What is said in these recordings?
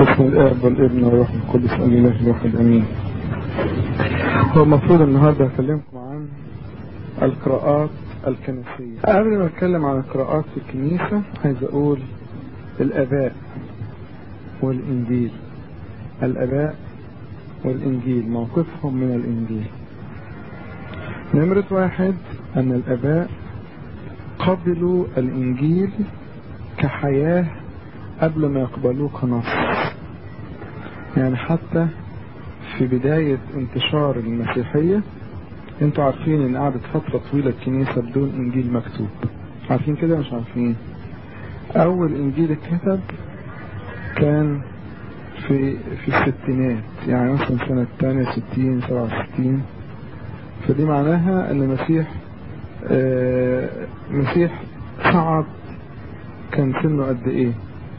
باسم الاب والابن والروح القدس الاله الواحد امين هو المفروض النهارده اكلمكم عن القراءات الكنسيه قبل ما اتكلم عن القراءات في الكنيسه عايز اقول الاباء والانجيل الاباء والانجيل موقفهم من الانجيل نمرة واحد ان الاباء قبلوا الانجيل كحياة قبل ما يقبلوه كنص يعني حتى في بداية انتشار المسيحية انتوا عارفين ان قعدت فترة طويلة الكنيسة بدون انجيل مكتوب عارفين كده مش عارفين اول انجيل اتكتب كان في في الستينات يعني مثلا سنة 68 67 فدي معناها ان المسيح آه مسيح صعد كان سنه قد ايه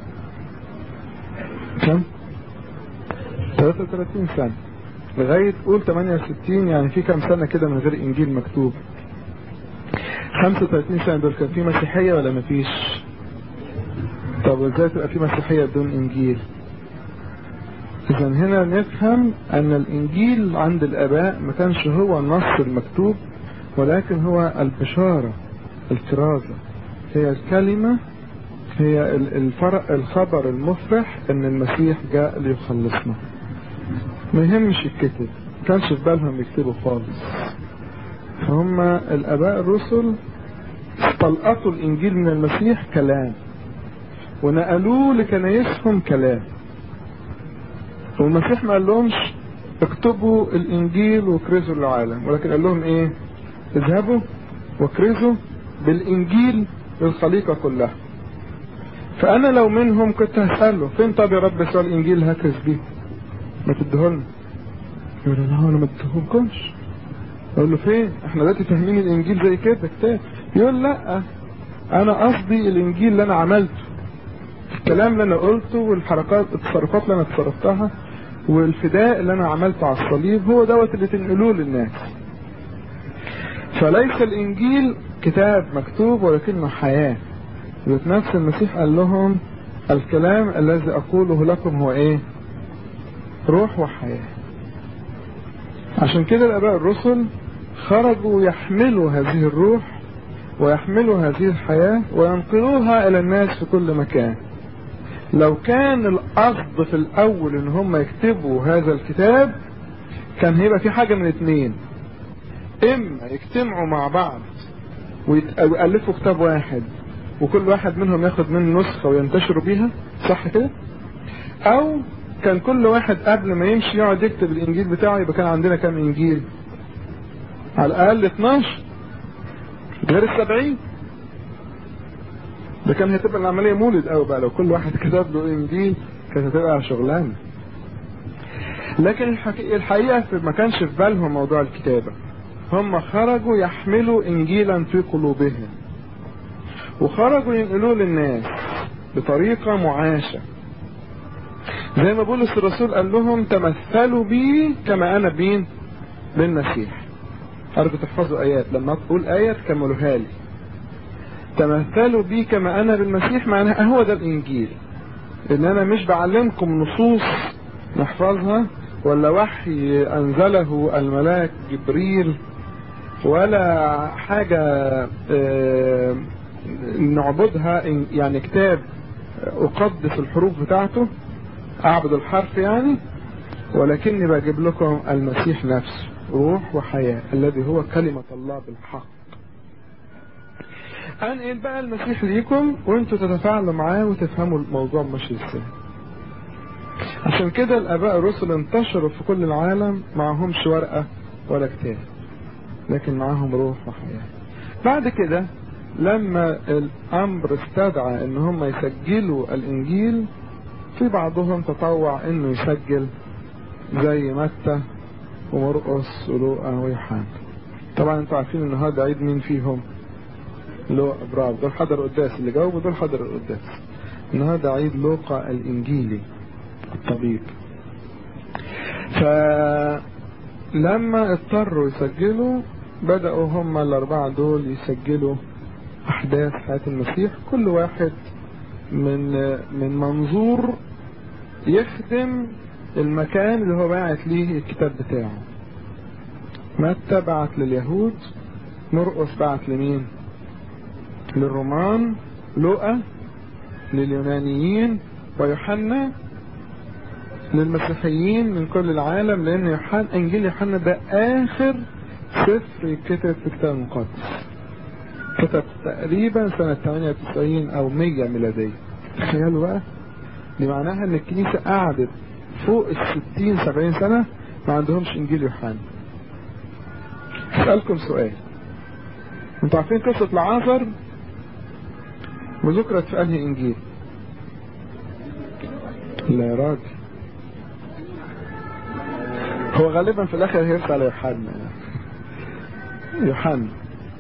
كم 33 سنة لغاية قول 68 يعني في كم سنة كده من غير انجيل مكتوب 35 سنة دول كان في مسيحية ولا مفيش طب ازاي تبقى في مسيحية بدون انجيل اذا هنا نفهم ان الانجيل عند الاباء ما كانش هو النص المكتوب ولكن هو البشارة الكرازة هي الكلمة هي الفرق الخبر المفرح ان المسيح جاء ليخلصنا ما يهمش الكتب كانش في بالهم يكتبوا خالص فهم الاباء الرسل استلقطوا الانجيل من المسيح كلام ونقلوه لكنايسهم كلام والمسيح ما قال لهمش اكتبوا الانجيل وكرزوا العالم ولكن قال لهم ايه اذهبوا وكرزوا بالانجيل للخليقة كلها فانا لو منهم كنت هسأله فين طب يا رب سؤال الانجيل هكرز بيه ما تديهولنا يقول لا انا ما اديهولكمش اقول له فين احنا دلوقتي فاهمين الانجيل زي كده كتاب يقول لا انا قصدي الانجيل اللي انا عملته الكلام اللي انا قلته والحركات التصرفات اللي انا تصرفتها والفداء اللي انا عملته على الصليب هو دوت اللي تنقلوه للناس فليس الانجيل كتاب مكتوب ولكنه حياة نفس المسيح قال لهم الكلام الذي اقوله لكم هو ايه روح وحياة عشان كده الاباء الرسل خرجوا يحملوا هذه الروح ويحملوا هذه الحياة وينقلوها الى الناس في كل مكان لو كان القصد في الاول ان هم يكتبوا هذا الكتاب كان هيبقى في حاجة من اتنين اما يجتمعوا مع بعض ويألفوا كتاب واحد وكل واحد منهم ياخد منه نسخة وينتشروا بيها صح كده او كان كل واحد قبل ما يمشي يقعد يكتب الانجيل بتاعه يبقى كان عندنا كام انجيل على الاقل 12 غير السبعين ده كان هتبقى العملية مولد قوي بقى لو كل واحد كتب له انجيل كانت هتبقى شغلانة لكن الحقيقة ما كانش في بالهم موضوع الكتابة هم خرجوا يحملوا انجيلا في قلوبهم وخرجوا ينقلوه للناس بطريقة معاشة زي ما بولس الرسول قال لهم تمثلوا بي كما انا بين بالمسيح ارجو تحفظوا ايات لما تقول ايه تكملوها لي تمثلوا بي كما انا بالمسيح معناها هو ده الانجيل ان انا مش بعلمكم نصوص نحفظها ولا وحي انزله الملاك جبريل ولا حاجة اه نعبدها يعني كتاب اقدس الحروف بتاعته اعبد الحرف يعني ولكني بجيب لكم المسيح نفسه روح وحياة الذي هو كلمة الله بالحق انقل بقى المسيح ليكم وانتوا تتفاعلوا معاه وتفهموا الموضوع ماشي ازاي عشان كده الاباء الرسل انتشروا في كل العالم معهمش ورقة ولا كتاب لكن معاهم روح وحياة بعد كده لما الامر استدعى ان هم يسجلوا الانجيل في بعضهم تطوع انه يسجل زي متى ومرقس ولوقا ويوحنا طبعا انتوا عارفين النهارده عيد مين فيهم لوقا برافو دول حضر القداس اللي جاوبوا دول حضر القداس النهارده عيد لوقا الانجيلي الطبيب فلما اضطروا يسجلوا بدأوا هم الأربعة دول يسجلوا أحداث حياة المسيح كل واحد من من منظور يخدم المكان اللي هو باعت ليه الكتاب بتاعه متى بعت لليهود مرقس بعت لمين للرومان لؤى لليونانيين ويوحنا للمسيحيين من كل العالم لان يوحنا انجيل يوحنا ده اخر سفر يتكتب في الكتاب المقدس كتب تقريبا سنة 98 او 100 ميلادية تخيلوا بقى دي معناها ان الكنيسة قعدت فوق ال 60 70 سنة ما عندهمش انجيل يوحنا اسألكم سؤال انتوا عارفين قصة العازر وذكرت في انهي انجيل لا يا راجل هو غالبا في الاخر هيرسى على يوحنا يوحنا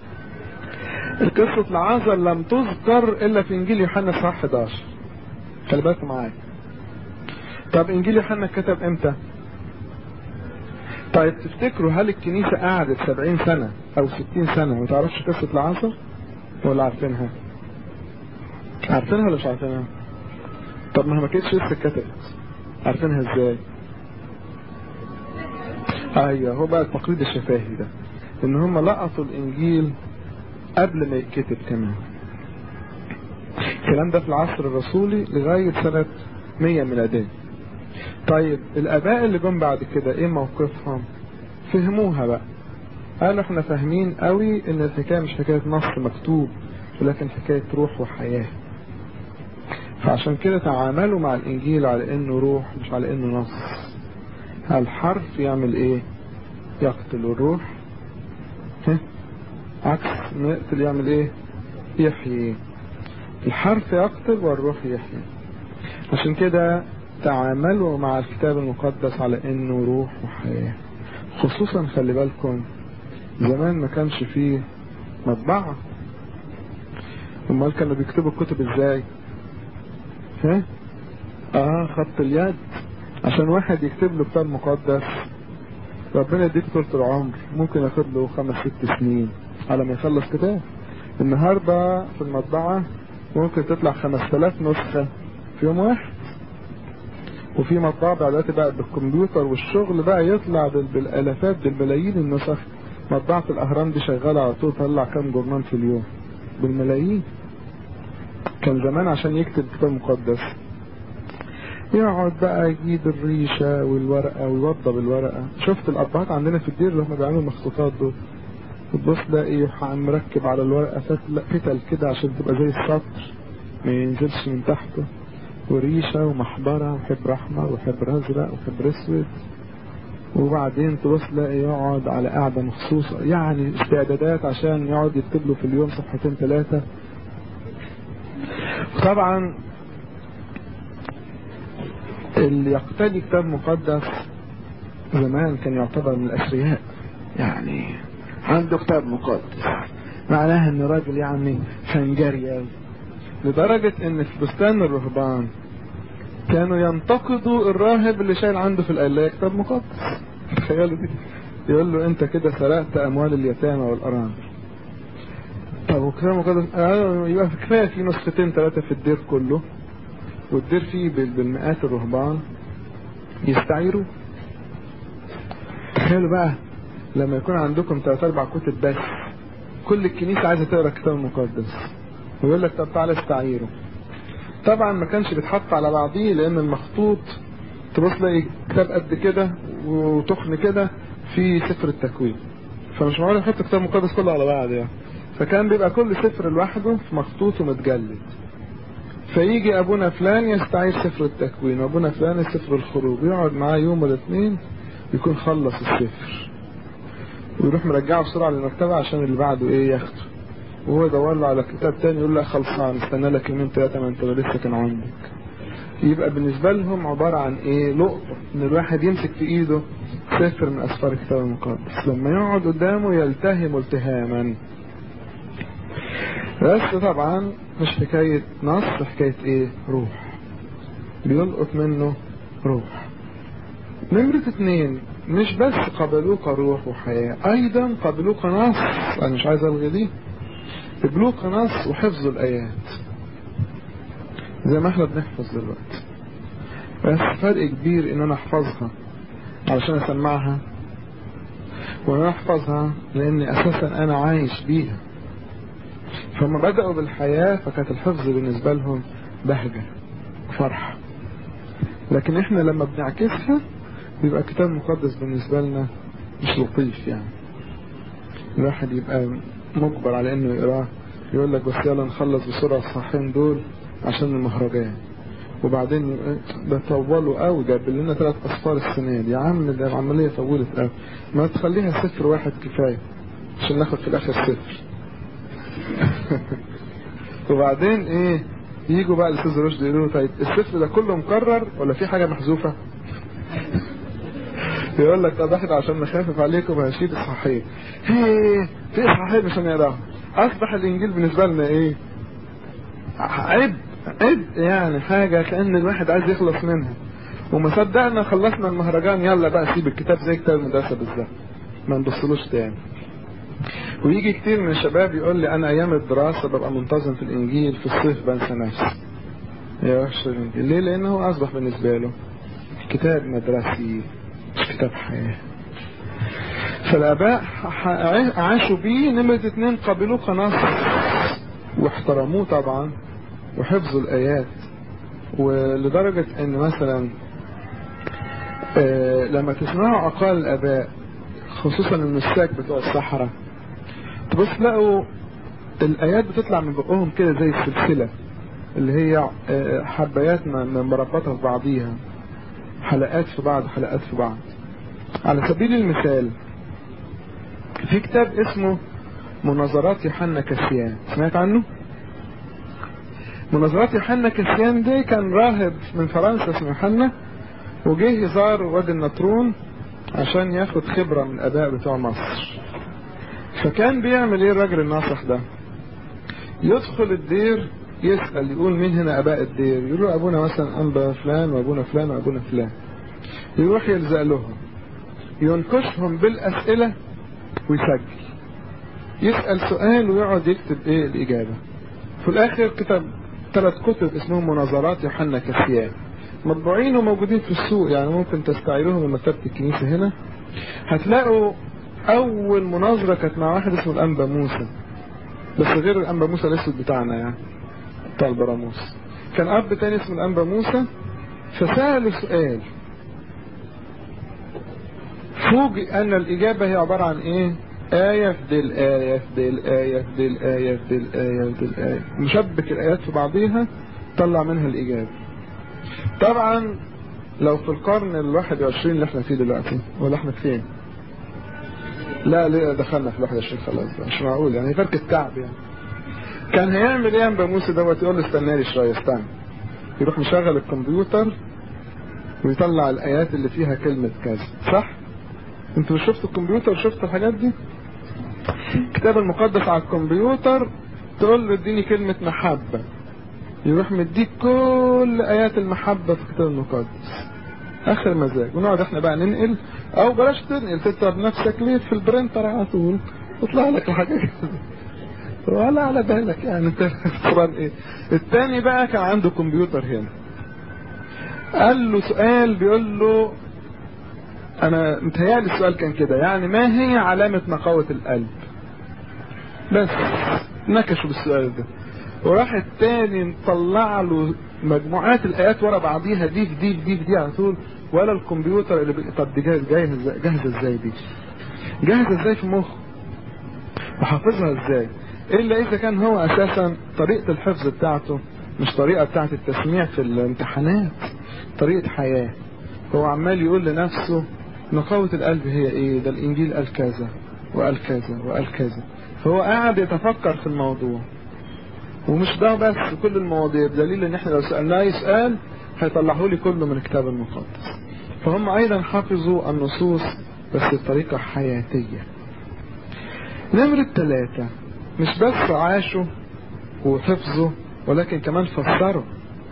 قصة العازر لم تذكر الا في انجيل يوحنا اصحاح 11 خلي بالكم معايا طب انجيل يوحنا اتكتب امتى طيب تفتكروا هل الكنيسة قعدت 70 سنة او 60 سنة ما تعرفش قصة العازر ولا عارفينها عارفينها ولا مش عارفينها طب ما هي ما كانتش لسه اتكتبت عارفينها ازاي ايوه هو بقى التقليد الشفاهي ده ان هم لقطوا الانجيل قبل ما يتكتب كمان الكلام ده في العصر الرسولي لغاية سنة 100 ميلادية طيب الاباء اللي جم بعد كده ايه موقفهم فهموها بقى قالوا احنا فاهمين قوي ان الحكاية مش حكاية نص مكتوب ولكن حكاية روح وحياة فعشان كده تعاملوا مع الانجيل على انه روح مش على انه نص الحرف يعمل ايه يقتل الروح ها؟ عكس نقتل يعمل ايه يحيي الحرف يقتل والروح يحيي عشان كده تعاملوا مع الكتاب المقدس على انه روح وحياة خصوصا خلي بالكم زمان ما كانش فيه مطبعة امال كانوا بيكتبوا الكتب ازاي ها اه خط اليد عشان واحد يكتب له كتاب مقدس ربنا يديك طول العمر ممكن ياخد له خمس ست سنين على ما يخلص كتاب النهارده في المطبعة ممكن تطلع 5000 نسخة في يوم واحد وفي مطابع دلوقتي بقى بالكمبيوتر والشغل بقى يطلع بالالافات بالملايين النسخ مطبعة الاهرام دي شغالة على طول تطلع كام جورنال في اليوم بالملايين كان زمان عشان يكتب كتاب مقدس يقعد بقى يجيب الريشة والورقة ويوضب الورقة شفت الأبهات عندنا في الدير اللي هم بيعملوا المخطوطات دول تبص تلاقي مركب على الورقة فتل كده عشان تبقى زي السطر ما ينزلش من تحته وريشة ومحبرة وحبر أحمر وحبر أزرق وحبر أسود وبعدين تبص تلاقي يقعد على قاعدة مخصوصة يعني استعدادات عشان يقعد يكتب له في اليوم صفحتين ثلاثة طبعا اللي يقتدي كتاب مقدس زمان كان يعتبر من الأثرياء يعني عنده كتاب مقدس معناها ان راجل يعني فنجري لدرجة ان في بستان الرهبان كانوا ينتقدوا الراهب اللي شايل عنده في القلاية كتاب مقدس تخيلوا دي يقول له انت كده سرقت اموال اليتامى والارامل طب وكتاب مقدس آه يبقى كفايه في نسختين ثلاثه في الدير كله والدير فيه بالمئات الرهبان يستعيروا تخيلوا بقى لما يكون عندكم ثلاث اربع كتب بس كل الكنيسه عايزه تقرا الكتاب المقدس ويقول لك طب تعالى استعيره طبعا ما كانش بيتحط على بعضيه لان المخطوط تبص تلاقي كتاب قد كده وتخن كده في سفر التكوين فمش معقول يحط كتاب مقدس كله على بعض يعني فكان بيبقى كل سفر لوحده في مخطوط ومتجلد فيجي ابونا فلان يستعير سفر التكوين وابونا فلان سفر الخروج يقعد معاه يوم ولا اثنين يكون خلص السفر ويروح مرجعه بسرعه للمكتبه عشان اللي بعده ايه ياخده وهو يدور له على كتاب تاني يقول له خلصان استنى لك يومين ثلاثه ما انت لسه كان عندك يبقى بالنسبه لهم عباره عن ايه لقطه ان الواحد يمسك في ايده سفر من اسفار الكتاب المقدس لما يقعد قدامه يلتهم التهاما بس طبعا مش حكاية نص حكاية ايه روح بيلقط منه روح نمرة اتنين مش بس قبلوه كروح وحياة ايضا قبلوه كنص انا مش عايز الغي دي قبلوه كنص وحفظوا الايات زي ما احنا بنحفظ دلوقتي بس فرق كبير ان انا احفظها علشان اسمعها وانا احفظها لاني اساسا انا عايش بيها فلما بدأوا بالحياة فكانت الحفظ بالنسبة لهم بهجة وفرحة لكن احنا لما بنعكسها بيبقى الكتاب المقدس بالنسبة لنا مش لطيف يعني الواحد يبقى مجبر على انه يقراه يقول لك بس يلا نخلص بسرعة الصحين دول عشان المهرجان وبعدين ده طولوا قوي جاب لنا ثلاث اصفار السنه دي يا عم ده العمليه طولت قوي ما تخليها صفر واحد كفايه عشان ناخد في الاخر صفر وبعدين ايه يجوا بقى الاستاذ رشدي يقولوا طيب الصفر ده كله مكرر ولا في حاجه محذوفه يقول لك طب احنا عشان نخفف عليكم هنشيل اصحاحين هي في اصحاحين مش هنقراهم اصبح الانجيل بالنسبه لنا ايه عيب عيب يعني حاجه كان الواحد عايز يخلص منها وما صدقنا خلصنا المهرجان يلا بقى سيب الكتاب زي كتاب المدرسه بالظبط ما نبصلوش تاني ويجي كتير من الشباب يقول لي انا ايام الدراسه ببقى منتظم في الانجيل في الصيف بنسى نفسي يا وحش الانجيل ليه لانه اصبح بالنسبه له كتاب مدرسي مش كتاب حياه فالاباء عاشوا بيه نمرة اتنين قبلوه كنص واحترموه طبعا وحفظوا الايات ولدرجة ان مثلا آه لما تسمعوا اقوال الاباء خصوصا المساك بتوع الصحراء تبص تلاقوا الايات بتطلع من بقهم كده زي السلسلة اللي هي آه حبايات مربطة في بعضيها حلقات في بعض حلقات في بعض على سبيل المثال في كتاب اسمه مناظرات يوحنا كسيان سمعت عنه مناظرات يوحنا كسيان ده كان راهب من فرنسا اسمه يوحنا وجه يزار وادي النطرون عشان ياخد خبرة من الاباء بتوع مصر فكان بيعمل ايه الراجل الناصح ده يدخل الدير يسأل يقول مين هنا اباء الدير يقولوا ابونا مثلا انبا فلان وابونا فلان وابونا فلان يروح يلزق لهم ينكشهم بالاسئلة ويسجل يسأل سؤال ويقعد يكتب ايه الاجابة في الاخر كتب ثلاث كتب اسمهم مناظرات يوحنا كسيان مطبوعين وموجودين في السوق يعني ممكن تستعيروهم من مكتبة الكنيسة هنا هتلاقوا اول مناظرة كانت مع واحد اسمه الانبا موسى بس غير الانبا موسى الاسود بتاعنا يعني بتاع البراموس كان اب تاني اسمه الانبا موسى فسأله سؤال فوجئ ان الاجابة هي عبارة عن ايه آية في دي الآية في دي الآية في دي الآية في دي الآية في دي الآية مشبك الآيات في بعضيها طلع منها الإجابة طبعا لو في القرن الواحد وعشرين اللي احنا فيه دلوقتي ولا احنا فين لا ليه دخلنا في الواحد وعشرين خلاص بقى مش معقول يعني فرق الكعب يعني كان هيعمل ايه انبا موسى دوت يقول له استنى لي شويه استنى يروح مشغل الكمبيوتر ويطلع الايات اللي فيها كلمه كذا صح انتوا مش شفتوا الكمبيوتر شفتوا الحاجات دي الكتاب المقدس على الكمبيوتر تقول له اديني كلمة محبة يروح مديك كل ايات المحبة في الكتاب المقدس اخر مزاج ونقعد احنا بقى ننقل او بلاش تنقل تتعب نفسك ليه في البرنتر على طول تطلع لك الحاجات ولا على بالك يعني انت خسران ايه التاني بقى كان عنده كمبيوتر هنا قال له سؤال بيقول له انا متهيألي السؤال كان كده يعني ما هي علامة نقاوة القلب بس نكشوا بالسؤال ده وراح التاني نطلع له مجموعات الايات ورا بعضيها دي في دي في دي في دي على طول ولا الكمبيوتر اللي بي... طب دي جاهزه جاهزه جاهزه ازاي دي جاهزه ازاي في مخه وحافظها ازاي الا اذا كان هو اساسا طريقه الحفظ بتاعته مش طريقه بتاعت التسميع في الامتحانات طريقه حياه هو عمال يقول لنفسه نقاوة القلب هي ايه ده الانجيل قال كذا وقال كذا وقال كذا فهو قاعد يتفكر في الموضوع ومش ده بس كل المواضيع بدليل ان احنا لو سألناه يسأل هيطلعه لي كله من الكتاب المقدس فهم ايضا حفظوا النصوص بس بطريقة حياتية نمرة ثلاثة مش بس عاشوا وحفظوا ولكن كمان فسروا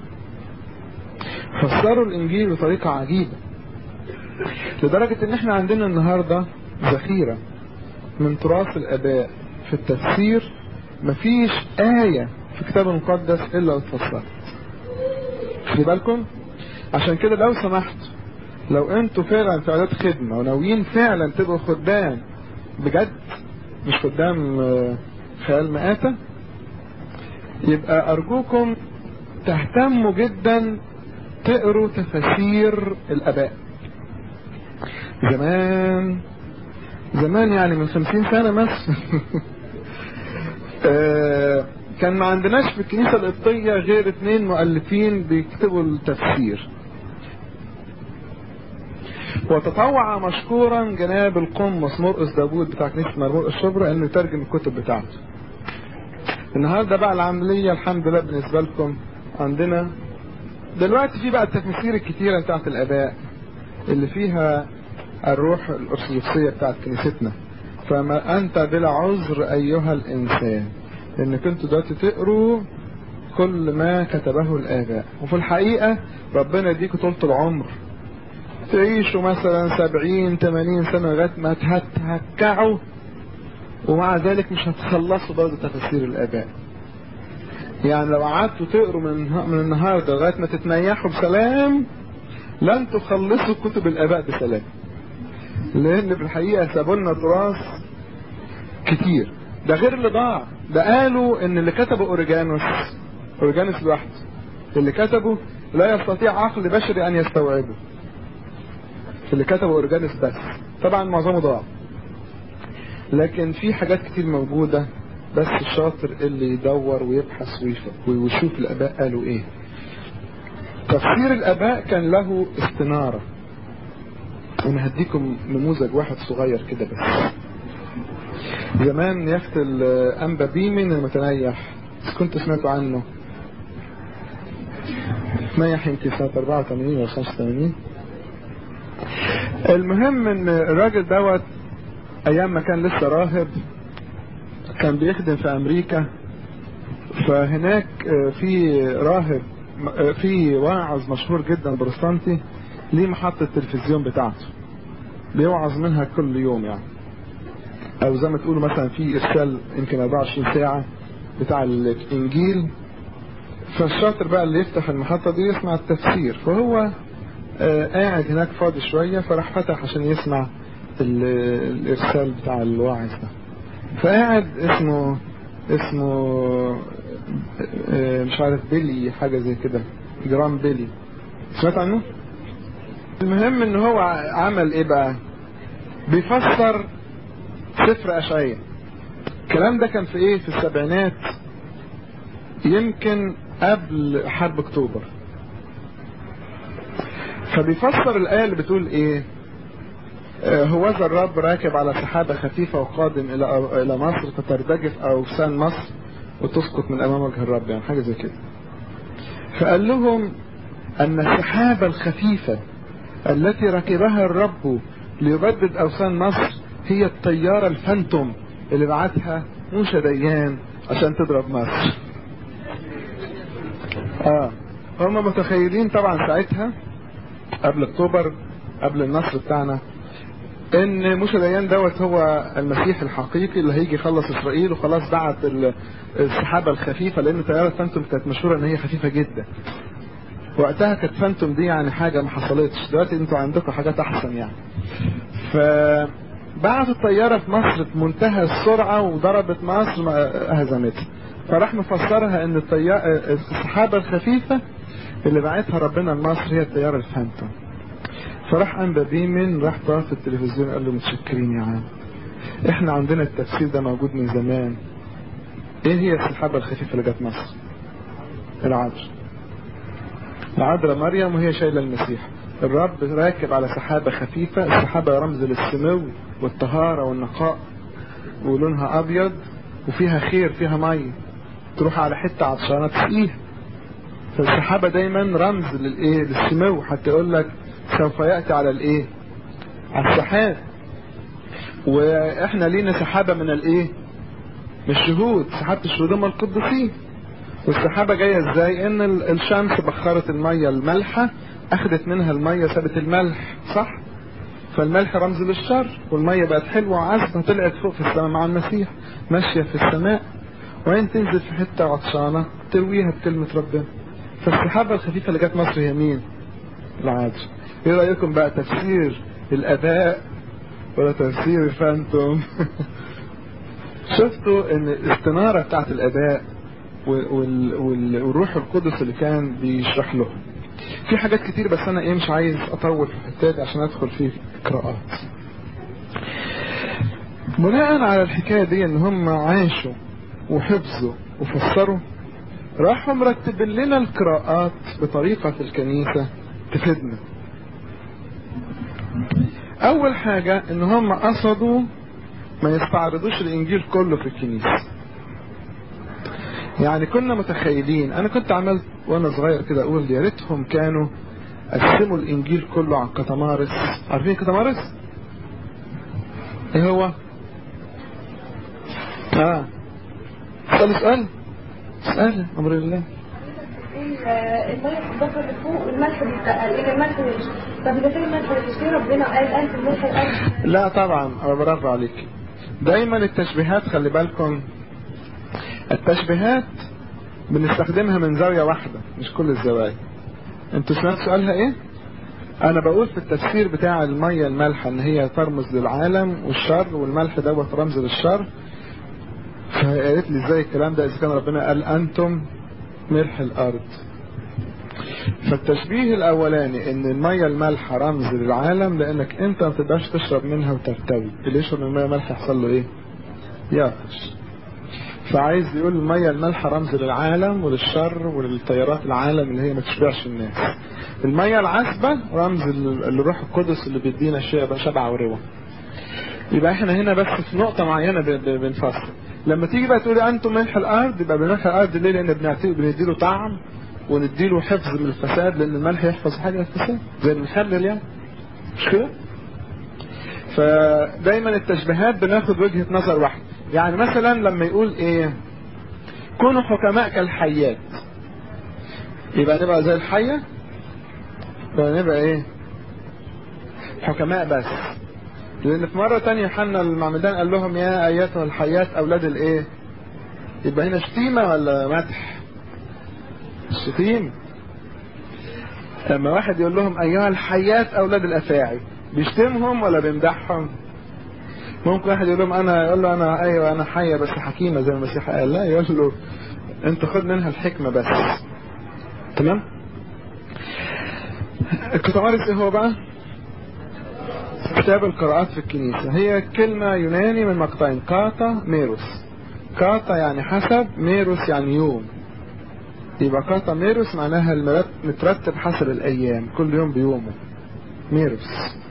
فسروا الانجيل بطريقة عجيبة لدرجة ان احنا عندنا النهاردة ذخيرة من تراث الاباء في التفسير مفيش آية في الكتاب المقدس الا واتفسرت خلي بالكم عشان كده لو سمحت لو انتوا فعلا في اعداد خدمه وناويين فعلا تبقوا خدام بجد مش خدام آه، خيال مآتة يبقى ارجوكم تهتموا جدا تقروا تفاسير الاباء زمان زمان يعني من خمسين سنة مثلا آه، كان ما عندناش في الكنيسة القبطية غير اتنين مؤلفين بيكتبوا التفسير وتطوع مشكورا جناب القمص مرقس داوود بتاع كنيسة مرموق الشبرا انه يترجم الكتب بتاعته النهارده بقى العملية الحمد لله بالنسبة لكم عندنا دلوقتي في بقى التفاسير الكتيرة بتاعت الآباء اللي فيها الروح الأرثوذكسية بتاعت كنيستنا فما أنت بلا عذر أيها الإنسان إنك أنتوا دلوقتي تقروا كل ما كتبه الآباء وفي الحقيقة ربنا يديكوا طولة العمر تعيشوا مثلا سبعين تمانين سنة لغاية ما تهكعوا ومع ذلك مش هتخلصوا برضه تفاسير الآباء يعني لو قعدتوا تقروا من من النهارده لغايه ما تتنيحوا بسلام لن تخلصوا كتب الاباء بسلام لان في الحقيقه سابوا لنا تراث كتير ده غير اللي ضاع ده قالوا ان اللي كتبه اوريجانوس اوريجانوس لوحده اللي كتبه لا يستطيع عقل بشري ان يستوعبه اللي كتبه اوريجانوس بس طبعا معظمه ضاع لكن في حاجات كتير موجوده بس الشاطر اللي يدور ويبحث ويشوف الاباء قالوا ايه تفسير الاباء كان له استنارة انا هديكم نموذج واحد صغير كده بس زمان يخت الانبا بيمن المتنيح كنت سمعت عنه تنيح يمكن سنة 84 ولا 85 المهم ان الراجل دوت ايام ما كان لسه راهب كان بيخدم في امريكا فهناك في راهب في واعظ مشهور جدا بروتستانتي ليه محطة التلفزيون بتاعته بيوعظ منها كل يوم يعني او زي ما تقولوا مثلا في ارسال يمكن 24 ساعة بتاع الانجيل فالشاطر بقى اللي يفتح المحطة دي يسمع التفسير فهو قاعد هناك فاضي شوية فراح فتح عشان يسمع الارسال بتاع الواعظ ده فقاعد اسمه اسمه مش عارف بيلي حاجة زي كده جرام بيلي سمعت عنه المهم ان هو عمل ايه بقى بيفسر سفر اشعياء الكلام ده كان في ايه في السبعينات يمكن قبل حرب اكتوبر فبيفسر الايه اللي بتقول ايه هوذا الرب راكب على سحابة خفيفة وقادم إلى إلى مصر فترتجف أوسان مصر وتسقط من أمام وجه الرب يعني حاجة زي كده. فقال لهم أن السحابة الخفيفة التي ركبها الرب ليبدد أوسان مصر هي الطيارة الفانتوم اللي بعتها موسى ديان عشان تضرب مصر. اه هم متخيلين طبعا ساعتها قبل اكتوبر قبل النصر بتاعنا ان موسى ديان دوت هو المسيح الحقيقي اللي هيجي يخلص اسرائيل وخلاص بعت السحابه الخفيفه لان طياره فانتوم كانت مشهوره ان هي خفيفه جدا وقتها كانت فانتوم دي يعني حاجه ما حصلتش دلوقتي انتوا عندكم حاجات احسن يعني ف بعت الطياره في مصر بمنتهى السرعه وضربت مصر هزمتها فراح مفسرها ان الطياره السحابه الخفيفه اللي بعتها ربنا لمصر هي الطياره الفانتوم فراح انبا بيمن راح طاف التلفزيون قال له متشكرين يا عم احنا عندنا التفسير ده موجود من زمان ايه هي السحابة الخفيفة اللي جت مصر العذراء العذراء مريم وهي شايلة المسيح الرب راكب على سحابة خفيفة السحابة رمز للسمو والطهارة والنقاء ولونها ابيض وفيها خير فيها مية تروح على حتة عطشانة تسقيها فالسحابة دايما رمز للايه للسمو حتى يقول لك سوف يأتي على الايه على السحاب واحنا لينا سحابة من الايه من الشهود سحابة الشهود هم القديسين والسحابة جاية ازاي ان الشمس بخرت المية المالحة اخدت منها المية سابت الملح صح فالملح رمز للشر والمية بقت حلوة وعذبة طلعت فوق في السماء مع المسيح ماشية في السماء وين تنزل في حتة عطشانة ترويها بكلمة ربنا فالسحابة الخفيفة اللي جت مصر هي مين العادي ايه رايكم بقى تفسير الاباء ولا تفسير الفانتوم شفتوا ان الاستنارة بتاعت الاباء وال... وال... والروح القدس اللي كان بيشرح لهم في حاجات كتير بس انا ايه مش عايز اطول في الحته دي عشان ادخل في قراءات بناء على الحكايه دي ان هم عاشوا وحفظوا وفسروا راحوا مرتبين لنا القراءات بطريقه في الكنيسه تفيدنا اول حاجه ان هم قصدوا ما يستعرضوش الانجيل كله في الكنيسه يعني كنا متخيلين انا كنت عملت وانا صغير كده اقول يا ريتهم كانوا قسموا الانجيل كله على كتمارس عارفين كتمارس ايه هو اه اسال سؤال اسال امر الله الملح الضفر فوق والملح بيتقل ايه الملح مش طب اذا كان الملح مش ليه ربنا قال قال في الملح الارض لا طبعا برافو عليك دايما التشبيهات خلي بالكم التشبيهات بنستخدمها من زاوية واحدة مش كل الزوايا انتوا سمعت سؤالها ايه انا بقول في التفسير بتاع المية المالحة ان هي ترمز للعالم والشر والملح دوت رمز للشر فقالت لي ازاي الكلام ده اذا كان ربنا قال انتم ملح الارض فالتشبيه الاولاني ان المية المالحة رمز للعالم لانك انت ما تقدرش تشرب منها وترتوي اللي يشرب من المية المالحة يحصل له ايه يعطش فعايز يقول المية المالحة رمز للعالم وللشر وللتيارات العالم اللي هي ما تشبعش الناس المية العذبة رمز للروح القدس اللي بيدينا شبع وروى يبقى احنا هنا بس في نقطة معينة بنفصل لما تيجي بقى تقولي انتم ملح الارض يبقى ملح الارض ليه لان بنديله طعم ونديله حفظ من الفساد لان الملح يحفظ حاجة من الفساد زي المخلل يعني مش كده فدايما التشبيهات بناخد وجهة نظر واحدة يعني مثلا لما يقول ايه كونوا حكماء كالحيات يبقى نبقى زي الحية يبقى نبقى ايه حكماء بس لان في مرة تانية يوحنا المعمدان قال لهم يا ايتها الحيات اولاد الايه يبقى هنا شتيمة ولا مدح شتيمة لما واحد يقول لهم ايها الحيات اولاد الافاعي بيشتمهم ولا بيمدحهم ممكن واحد يقول لهم انا يقول له انا ايوه انا حيه بس حكيمه زي ما المسيح قال لا يقول له انت خد منها الحكمه بس تمام الكتمارس ايه هو بقى كتاب القراءات في الكنيسه هي كلمه يوناني من مقطعين كاتا ميروس كاتا يعني حسب ميروس يعني يوم يبقى كاتا ميروس معناها مترتب حسب الايام كل يوم بيومه ميروس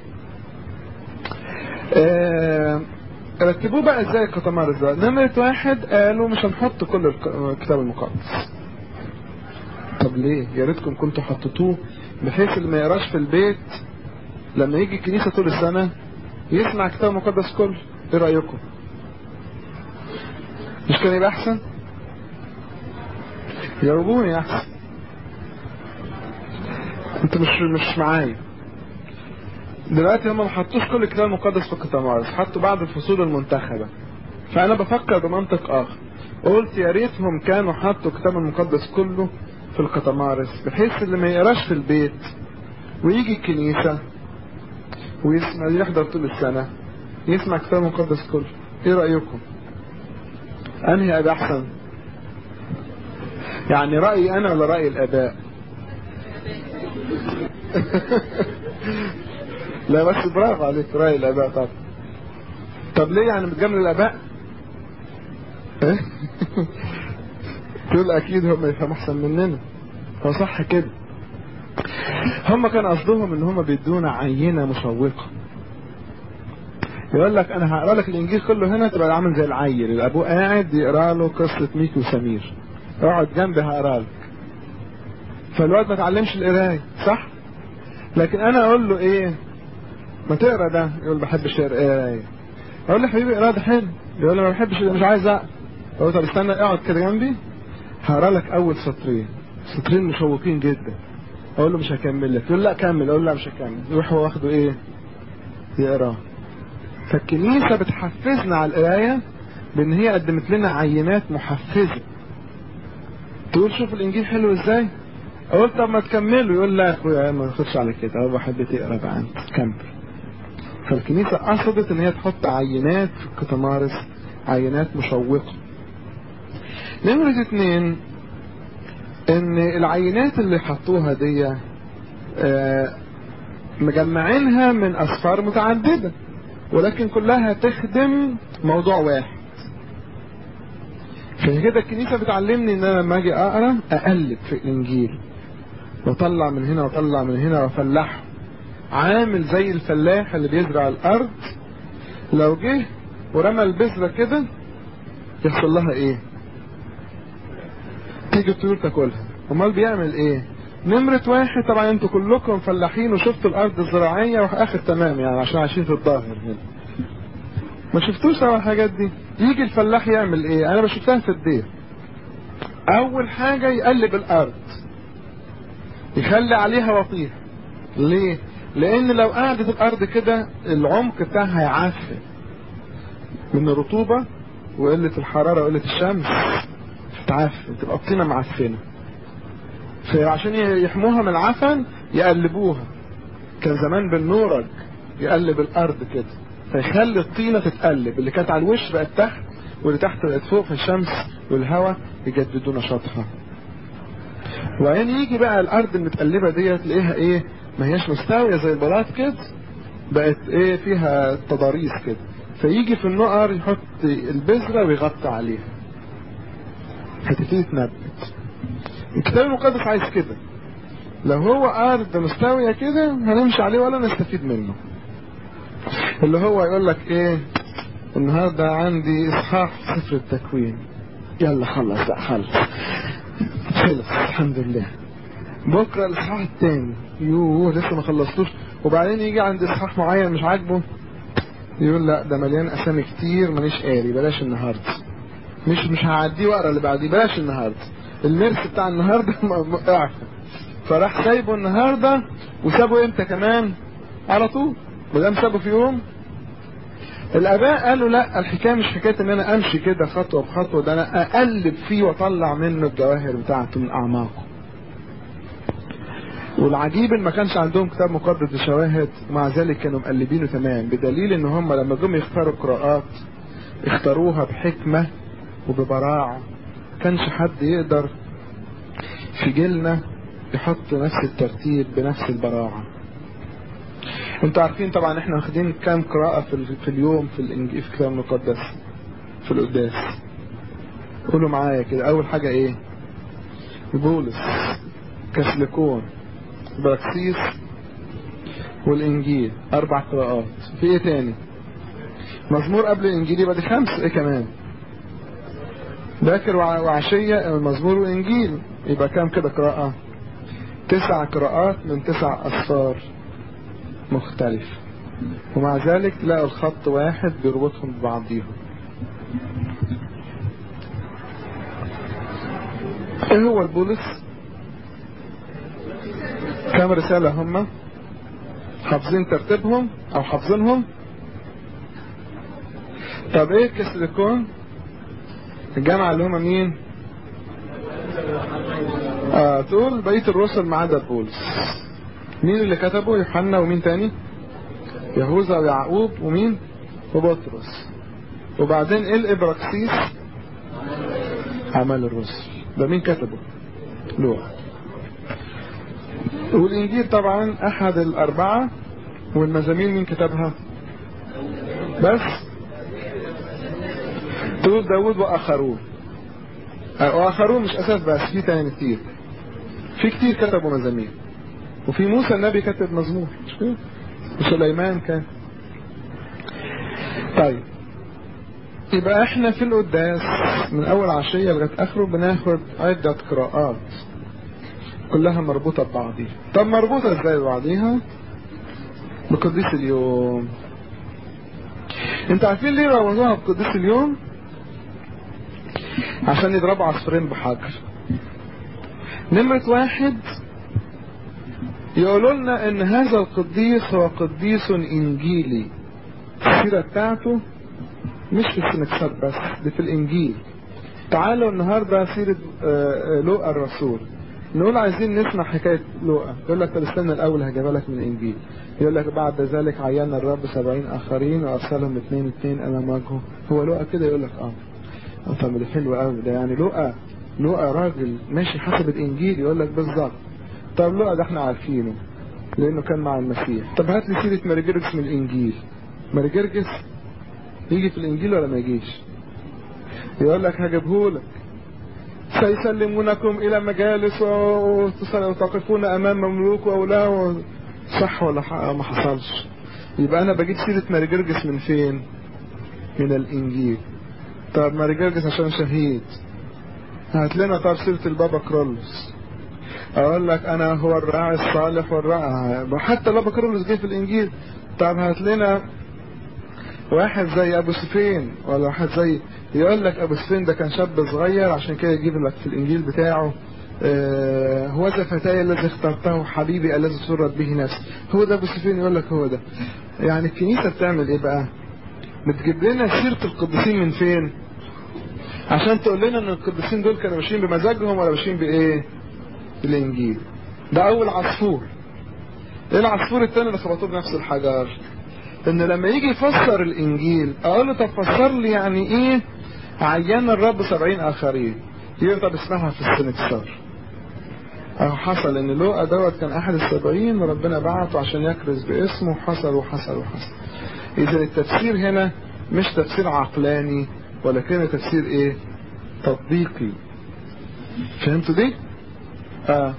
آه رتبوه بقى ازاي الكتمارس بقى نمرة واحد قالوا مش هنحط كل الكتاب المقدس طب ليه يا ريتكم كنتوا حطيتوه بحيث اللي ما يقراش في البيت لما يجي الكنيسة طول السنة يسمع الكتاب المقدس كله ايه رأيكم مش كان يبقى احسن جاوبوني احسن انت مش مش معايا دلوقتي هم ما حطوش كل الكتاب المقدس في الكتامارس حطوا بعض الفصول المنتخبة فأنا بفكر بمنطق آخر قلت يا ريتهم كانوا حطوا الكتاب المقدس كله في الكتامارس بحيث اللي ما يقراش في البيت ويجي الكنيسة ويسمع يحضر طول السنة يسمع الكتاب المقدس كله ايه رأيكم انهي ابقى احسن يعني رأيي انا ولا رأي الاباء لا بس برافو عليك رأي الآباء طبعا طب ليه يعني بتجامل الآباء؟ تقول أكيد هم يفهموا أحسن مننا هو صح كده هم كان قصدهم إن هم بيدونا عينة مشوقة يقول لك أنا هقرا لك الإنجيل كله هنا تبقى عامل زي العيل الأبوه قاعد يقرا له قصة ميكي وسمير اقعد جنبي هقرا لك فالواد ما اتعلمش القراية صح؟ لكن أنا أقول له إيه؟ ما تقرا ده يقول ما بحبش القرايه اقول له حبيبي اقرا ده حلو يقول لي ما بحبش مش عايز اقرا اقول طب استنى اقعد كده جنبي هقرا لك اول سطرين سطرين مشوقين جدا اقول له مش هكمل لك يقول لا كمل اقول له لا مش هكمل يروح هو واخده ايه يقراه فالكنيسه بتحفزنا على القرايه بان هي قدمت لنا عينات محفزه تقول شوف الانجيل حلو ازاي اقول طب ما تكملوا يقول لا يا اخويا ما تاخدش على كده هو بحب تقرا بقى انت كمل فالكنيسة قصدت ان هي تحط عينات في الكتمارس عينات مشوقة نمرة اتنين ان العينات اللي حطوها دي آه مجمعينها من اسفار متعددة ولكن كلها تخدم موضوع واحد عشان كده الكنيسة بتعلمني ان انا لما اجي اقرا اقلب في الانجيل واطلع من هنا واطلع من هنا وافلحه عامل زي الفلاح اللي بيزرع الارض لو جه ورمى البذرة كده يحصل لها ايه تيجي الطيور تاكلها امال بيعمل ايه نمرة واحد طبعا انتوا كلكم فلاحين وشفتوا الارض الزراعية واخر تمام يعني عشان عايشين في الظاهر هنا ما شفتوش طبعا الحاجات دي يجي الفلاح يعمل ايه انا شفتها في الدير اول حاجة يقلب الارض يخلي عليها وطيح ليه لان لو قعدت الارض كده العمق بتاعها هيعفن من الرطوبة وقلة الحرارة وقلة الشمس تتعفن تبقى الطينة معفنة فعشان يحموها من العفن يقلبوها كان زمان بالنورج يقلب الارض كده فيخلي الطينة تتقلب اللي كانت على الوش بقت تحت واللي تحت بقت فوق في الشمس والهواء يجددوا نشاطها وبعدين يجي بقى الارض المتقلبة دي تلاقيها ايه ما هياش مستوية زي البلاط كده بقت ايه فيها تضاريس كده فيجي في النقر يحط البذرة ويغطي عليها هتبتدي تنبت الكتاب المقدس عايز كده لو هو ارض مستوية كده هنمشي عليه ولا نستفيد منه اللي هو يقول لك ايه النهارده عندي اصحاح سفر التكوين يلا خلص بقى خلص خلص الحمد لله بكره الاصحاح الثاني يوه لسه ما خلصتوش وبعدين يجي عند اصحاح معين مش عاجبه يقول لا ده مليان اسامي كتير مانيش قاري بلاش النهارده مش مش هعديه واقرا اللي بعديه بلاش النهارده الميرس بتاع النهارده اعفى فراح سايبه النهارده وسابه امتى كمان على طول ما دام سابه في يوم الاباء قالوا لا الحكايه مش حكايه ان انا امشي كده خطوه بخطوه ده انا اقلب فيه واطلع منه الجواهر بتاعته من اعماقه والعجيب ان ما كانش عندهم كتاب مقدس بشواهد ومع ذلك كانوا مقلبينه تمام بدليل ان هم لما جم يختاروا قراءات اختاروها بحكمه وببراعه كانش حد يقدر في جيلنا يحط نفس الترتيب بنفس البراعه انتوا عارفين طبعا احنا واخدين كام قراءة في, في اليوم في الانجيل في الكتاب المقدس في القداس قولوا معايا كده اول حاجة ايه بولس كسلكون براكسيس والانجيل اربع قراءات في ايه تاني مزمور قبل الانجيل يبقى دي خمس ايه كمان باكر وعشية المزمور والانجيل يبقى كام كده قراءة تسع قراءات من تسع اسفار مختلف ومع ذلك تلاقوا الخط واحد بيربطهم ببعضيهم ايه هو البولس كام رسالة هم حافظين ترتيبهم او حافظينهم طب ايه كسلكون الجامعة اللي هم مين آه تقول بقية الرسل ما عدا بولس مين اللي كتبه يوحنا ومين تاني يهوذا ويعقوب ومين وبطرس وبعدين ايه الابراكسيس عمل الرسل ده مين كتبه لوقا والانجيل طبعا احد الاربعة والمزامير مين كتبها بس تقول داود واخرون واخرون مش اساس بس في تاني كتير في كتير كتبوا مزامير وفي موسى النبي كتب مزمور مش كده وسليمان كان طيب يبقى احنا في القداس من اول عشية لغاية اخره بناخد عدة قراءات كلها مربوطة ببعضيها طب مربوطة ازاي ببعضيها بقديس اليوم انت عارفين ليه ربطوها بقديس اليوم عشان يضربوا عصفورين بحجر نمرة واحد يقولوا لنا ان هذا القديس هو قديس انجيلي السيرة بتاعته مش في السنكسات بس دي في الانجيل تعالوا النهاردة سيرة لوقا الرسول نقول عايزين نسمع حكاية لوقا يقول لك طب استنى الأول هجيبها لك من الإنجيل يقول لك بعد ذلك عينا الرب سبعين آخرين وأرسلهم اثنين اثنين أمام وجهه هو لوقا كده يقول لك اه طب ده حلو قوي ده يعني لوقا لوقا راجل ماشي حسب الإنجيل يقول لك بالظبط طب لوقا ده احنا عارفينه لأنه كان مع المسيح طب هات لي سيرة ماري جرجس من الإنجيل ماري جرجس يجي في الإنجيل ولا ما يجيش يقول لك هجيبهولك سيسلمونكم إلى مجالس وتقفون أمام مملوك وأولاه صح ولا ما حصلش يبقى أنا بجيب سيرة ماري جرجس من فين من الإنجيل طب ماري جرجس عشان شهيد هات لنا طب سيرة البابا كرولوس اقول لك انا هو الراعي الصالح والراعي حتى البابا كرولوس جه في الانجيل طب هات لنا واحد زي ابو سفين ولا واحد زي يقول لك ابو سفين ده كان شاب صغير عشان كده يجيب لك في الانجيل بتاعه آه هو ذا فتاي الذي اخترته حبيبي الذي سرت به نفسي هو ده ابو سفين يقول لك هو ده يعني الكنيسه بتعمل ايه بقى بتجيب لنا سيره القديسين من فين عشان تقول لنا ان القديسين دول كانوا ماشيين بمزاجهم ولا ماشيين بايه بالانجيل ده اول عصفور ايه العصفور الثاني اللي خبطوه بنفس الحجر ان لما يجي يفسر الانجيل اقول له طب فسر لي يعني ايه عيان الرب سبعين اخرين يقول طب اسمعها في السنكسار اهو حصل ان لوقا دوت كان احد السبعين وربنا بعته عشان يكرز باسمه وحصل وحصل وحصل اذا التفسير هنا مش تفسير عقلاني ولكن تفسير ايه تطبيقي فهمتوا دي اه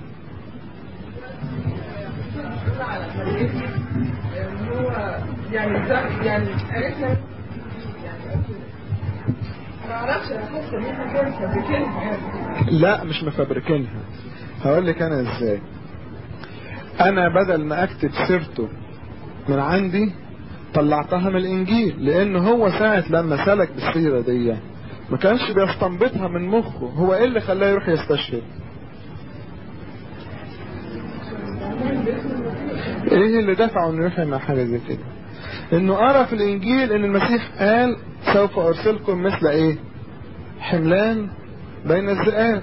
يعني يعني عرفنا ما اعرفش انا حاسه ان احنا كده مفبركينها يعني لا مش مفبركينها هقول لك انا ازاي انا بدل ما اكتب سيرته من عندي طلعتها من الانجيل لان هو ساعة لما سلك بالسيرة دي ما كانش بيستنبطها من مخه هو ايه اللي خلاه يروح يستشهد ايه اللي دفعه انه يروح مع حاجة زي كده انه قرا في الانجيل ان المسيح قال سوف ارسلكم مثل ايه حملان بين الذئاب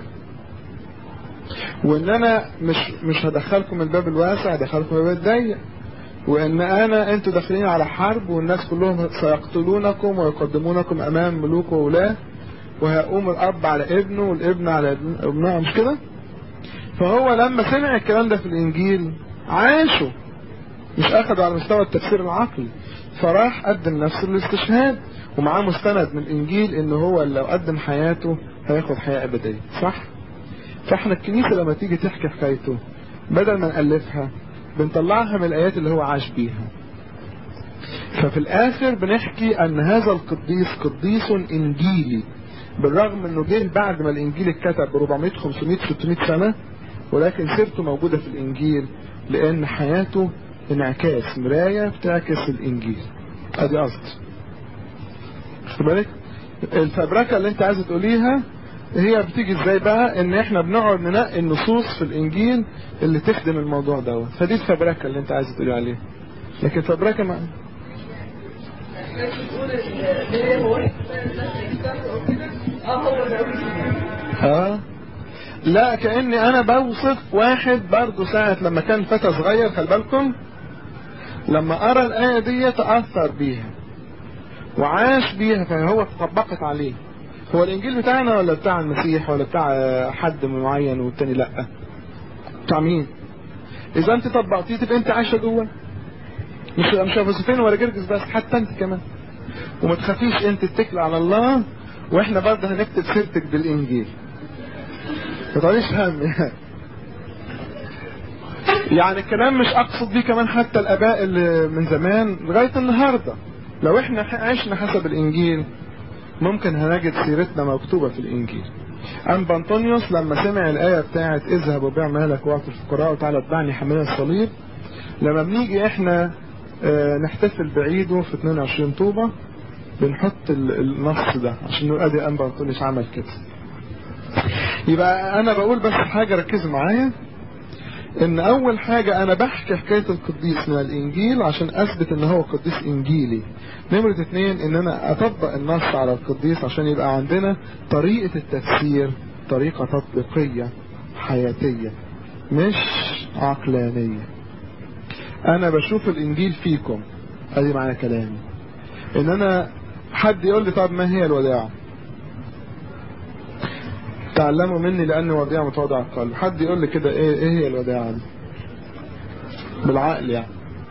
وان انا مش مش هدخلكم الباب الواسع هدخلكم الباب الضيق وان انا انتوا داخلين على حرب والناس كلهم سيقتلونكم ويقدمونكم امام ملوك وولاه وهيقوم الاب على ابنه والابن على ابنه مش كده فهو لما سمع الكلام ده في الانجيل عاشه مش اخده على مستوى التفسير العقلي فراح قدم نفسه للاستشهاد ومعاه مستند من الانجيل ان هو لو قدم حياته هياخد حياة ابدية صح فاحنا الكنيسة لما تيجي تحكي حكايته بدل ما نألفها بنطلعها من الايات اللي هو عاش بيها ففي الاخر بنحكي ان هذا القديس قديس انجيلي بالرغم انه جه بعد ما الانجيل اتكتب ب 400 500 600 سنة ولكن سيرته موجودة في الانجيل لان حياته انعكاس مراية بتعكس الانجيل ادي قصد خد بالك الفبركة اللي انت عايز تقوليها هي بتيجي ازاي بقى ان احنا بنقعد ننقي النصوص في الانجيل اللي تخدم الموضوع دوت فدي الفبركة اللي انت عايز تقولي عليها لكن فبركة ما اه لا كأني انا بوصف واحد برضه ساعة لما كان فتى صغير خلي بالكم لما قرا الآية دي تأثر بيها وعاش بيها فهو طبقت عليه هو الإنجيل بتاعنا ولا بتاع المسيح ولا بتاع حد معين والتاني لأ بتاع مين إذا أنت طبقتيه تبقى أنت عايشة جوه مش مش ابو سفيان ولا جرجس بس حتى أنت كمان وما تخافيش أنت تتكل على الله وإحنا برضه هنكتب سيرتك بالإنجيل ما تعيش هم يعني يعني الكلام مش اقصد بيه كمان حتى الاباء اللي من زمان لغاية النهاردة لو احنا عشنا حسب الانجيل ممكن هنجد سيرتنا مكتوبة في الانجيل ام بنطونيوس لما سمع الاية بتاعت اذهب وبيع مالك واعطي الفقراء وتعالى اتبعني حمل الصليب لما بنيجي احنا اه نحتفل بعيده في 22 طوبة بنحط النص ده عشان نقول ادي ام بنطونيوس عمل كده يبقى انا بقول بس حاجة ركزوا معايا ان اول حاجة انا بحكي حكاية القديس من الانجيل عشان اثبت ان هو قديس انجيلي نمرة اتنين ان انا اطبق النص على القديس عشان يبقى عندنا طريقة التفسير طريقة تطبيقية حياتية مش عقلانية انا بشوف الانجيل فيكم ادي معنى كلامي ان انا حد يقول لي طب ما هي الوداعة تعلموا مني لاني وديع متواضع القلب حد يقول لي كده ايه ايه هي الوداعة دي بالعقل يعني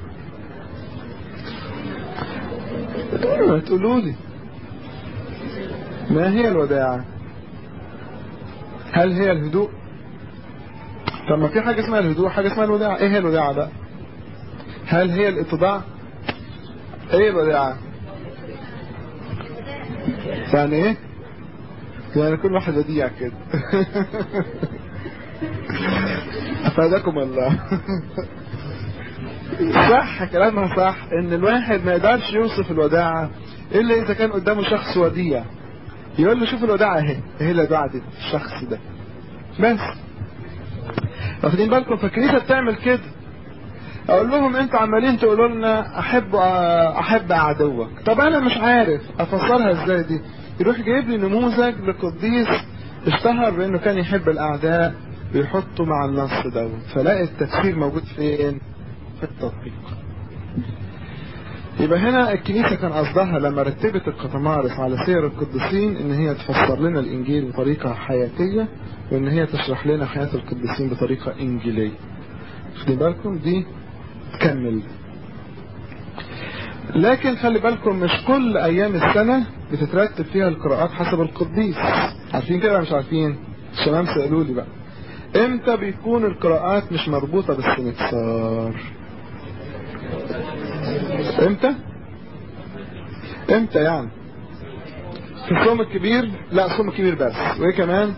ما تقولوا لي ما هي الوداعة هل هي الهدوء طب ما في حاجة اسمها الهدوء حاجة اسمها الوداعة ايه هي الوداعة بقى هل هي الاتضاع ايه الوداعة يعني ايه يعني كل واحد وديع كده افادكم الله صح كلامها صح ان الواحد ما يقدرش يوصف الوداعة الا اذا كان قدامه شخص وديع يقول له شوف الوداعة اهي اهي الوداعة دي الشخص ده بس واخدين بالكم فالكنيسة بتعمل كده اقول لهم انتوا عمالين تقولوا لنا احب احب عدوك طب انا مش عارف افسرها ازاي دي يروح جايب لي نموذج لقديس اشتهر بانه كان يحب الاعداء ويحطه مع النص دوت فلاقي التفسير موجود فين في التطبيق يبقى هنا الكنيسة كان قصدها لما رتبت القطمارس على سير القديسين ان هي تفسر لنا الانجيل بطريقة حياتية وان هي تشرح لنا حياة القديسين بطريقة انجيلية خدي بالكم دي تكمل لكن خلي بالكم مش كل ايام السنة بتترتب فيها القراءات حسب القديس عارفين كده مش عارفين الشباب سألوا لي بقى امتى بيكون القراءات مش مربوطة بالسنكسار امتى امتى يعني في الصوم الكبير لا الصوم الكبير بس وايه كمان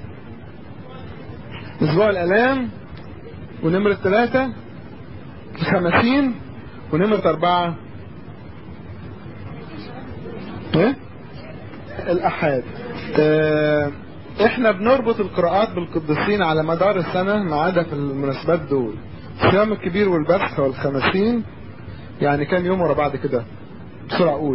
اسبوع الالام ونمرة ثلاثة الخمسين ونمرة اربعة ايه الاحاد اه احنا بنربط القراءات بالقديسين على مدار السنة ما عدا في المناسبات دول الصيام الكبير والبسخ والخمسين يعني كام يوم ورا بعض كده بسرعة اقول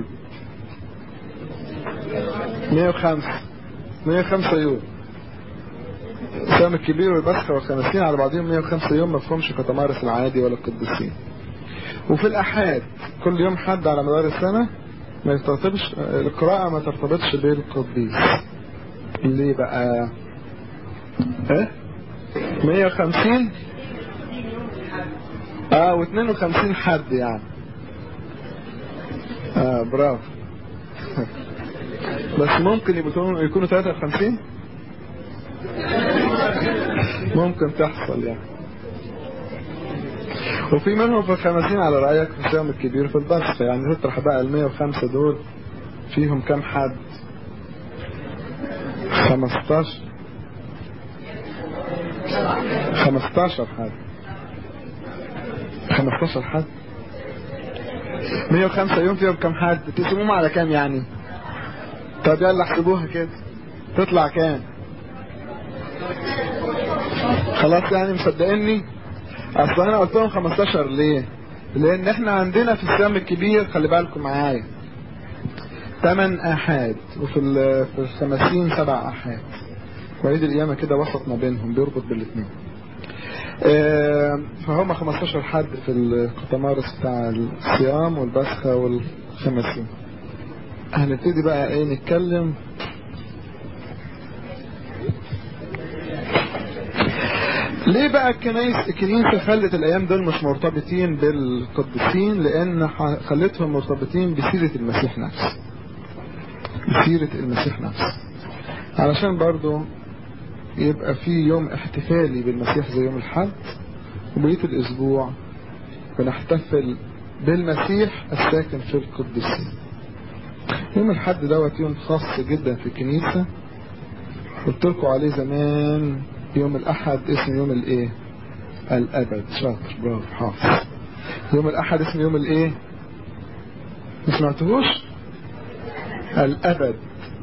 105 105 يوم الصيام الكبير والبسخ والخمسين على بعضهم 105 يوم ما فيهمش كتمارس العادي ولا القديسين وفي الأحاد كل يوم حد على مدار السنة ما يرتبطش القراءة ما ترتبطش بالقديس ليه بقى ايه 150 اه و52 حد يعني اه برافو بس ممكن يكونوا يكونوا 53 ممكن تحصل يعني وفي منهم في الخمسين على رأيك في الصيام الكبير في البسخ يعني تطرح بقى ال 105 دول فيهم كم حد 15 15 حد 15 حد 105 يوم فيهم كم حد تقسموهم على كام يعني طب يلا احسبوها كده تطلع كام خلاص يعني مصدقني اصل انا قلت لهم 15 ليه لان احنا عندنا في الصيام الكبير خلي بالكم معايا 8 احاد وفي في الخمسين سبع احاد وعيد القيامه كده وسط ما بينهم بيربط بالاثنين اه فهم 15 حد في القطمارس بتاع الصيام والبسخة والخمسين هنبتدي بقى ايه نتكلم ليه بقى الكنايس الكنيسة خلت الايام دول مش مرتبطين بالقديسين لان خلتهم مرتبطين بسيرة المسيح نفسه بسيرة المسيح نفسه علشان برضو يبقى في يوم احتفالي بالمسيح زي يوم الحد وبقية الاسبوع بنحتفل بالمسيح الساكن في القديسين يوم الحد دوت يوم خاص جدا في الكنيسة قلت لكم عليه زمان يوم الاحد اسم يوم الايه الابد شاطر برافو حافظ يوم الاحد اسم يوم الايه ما سمعتهوش الابد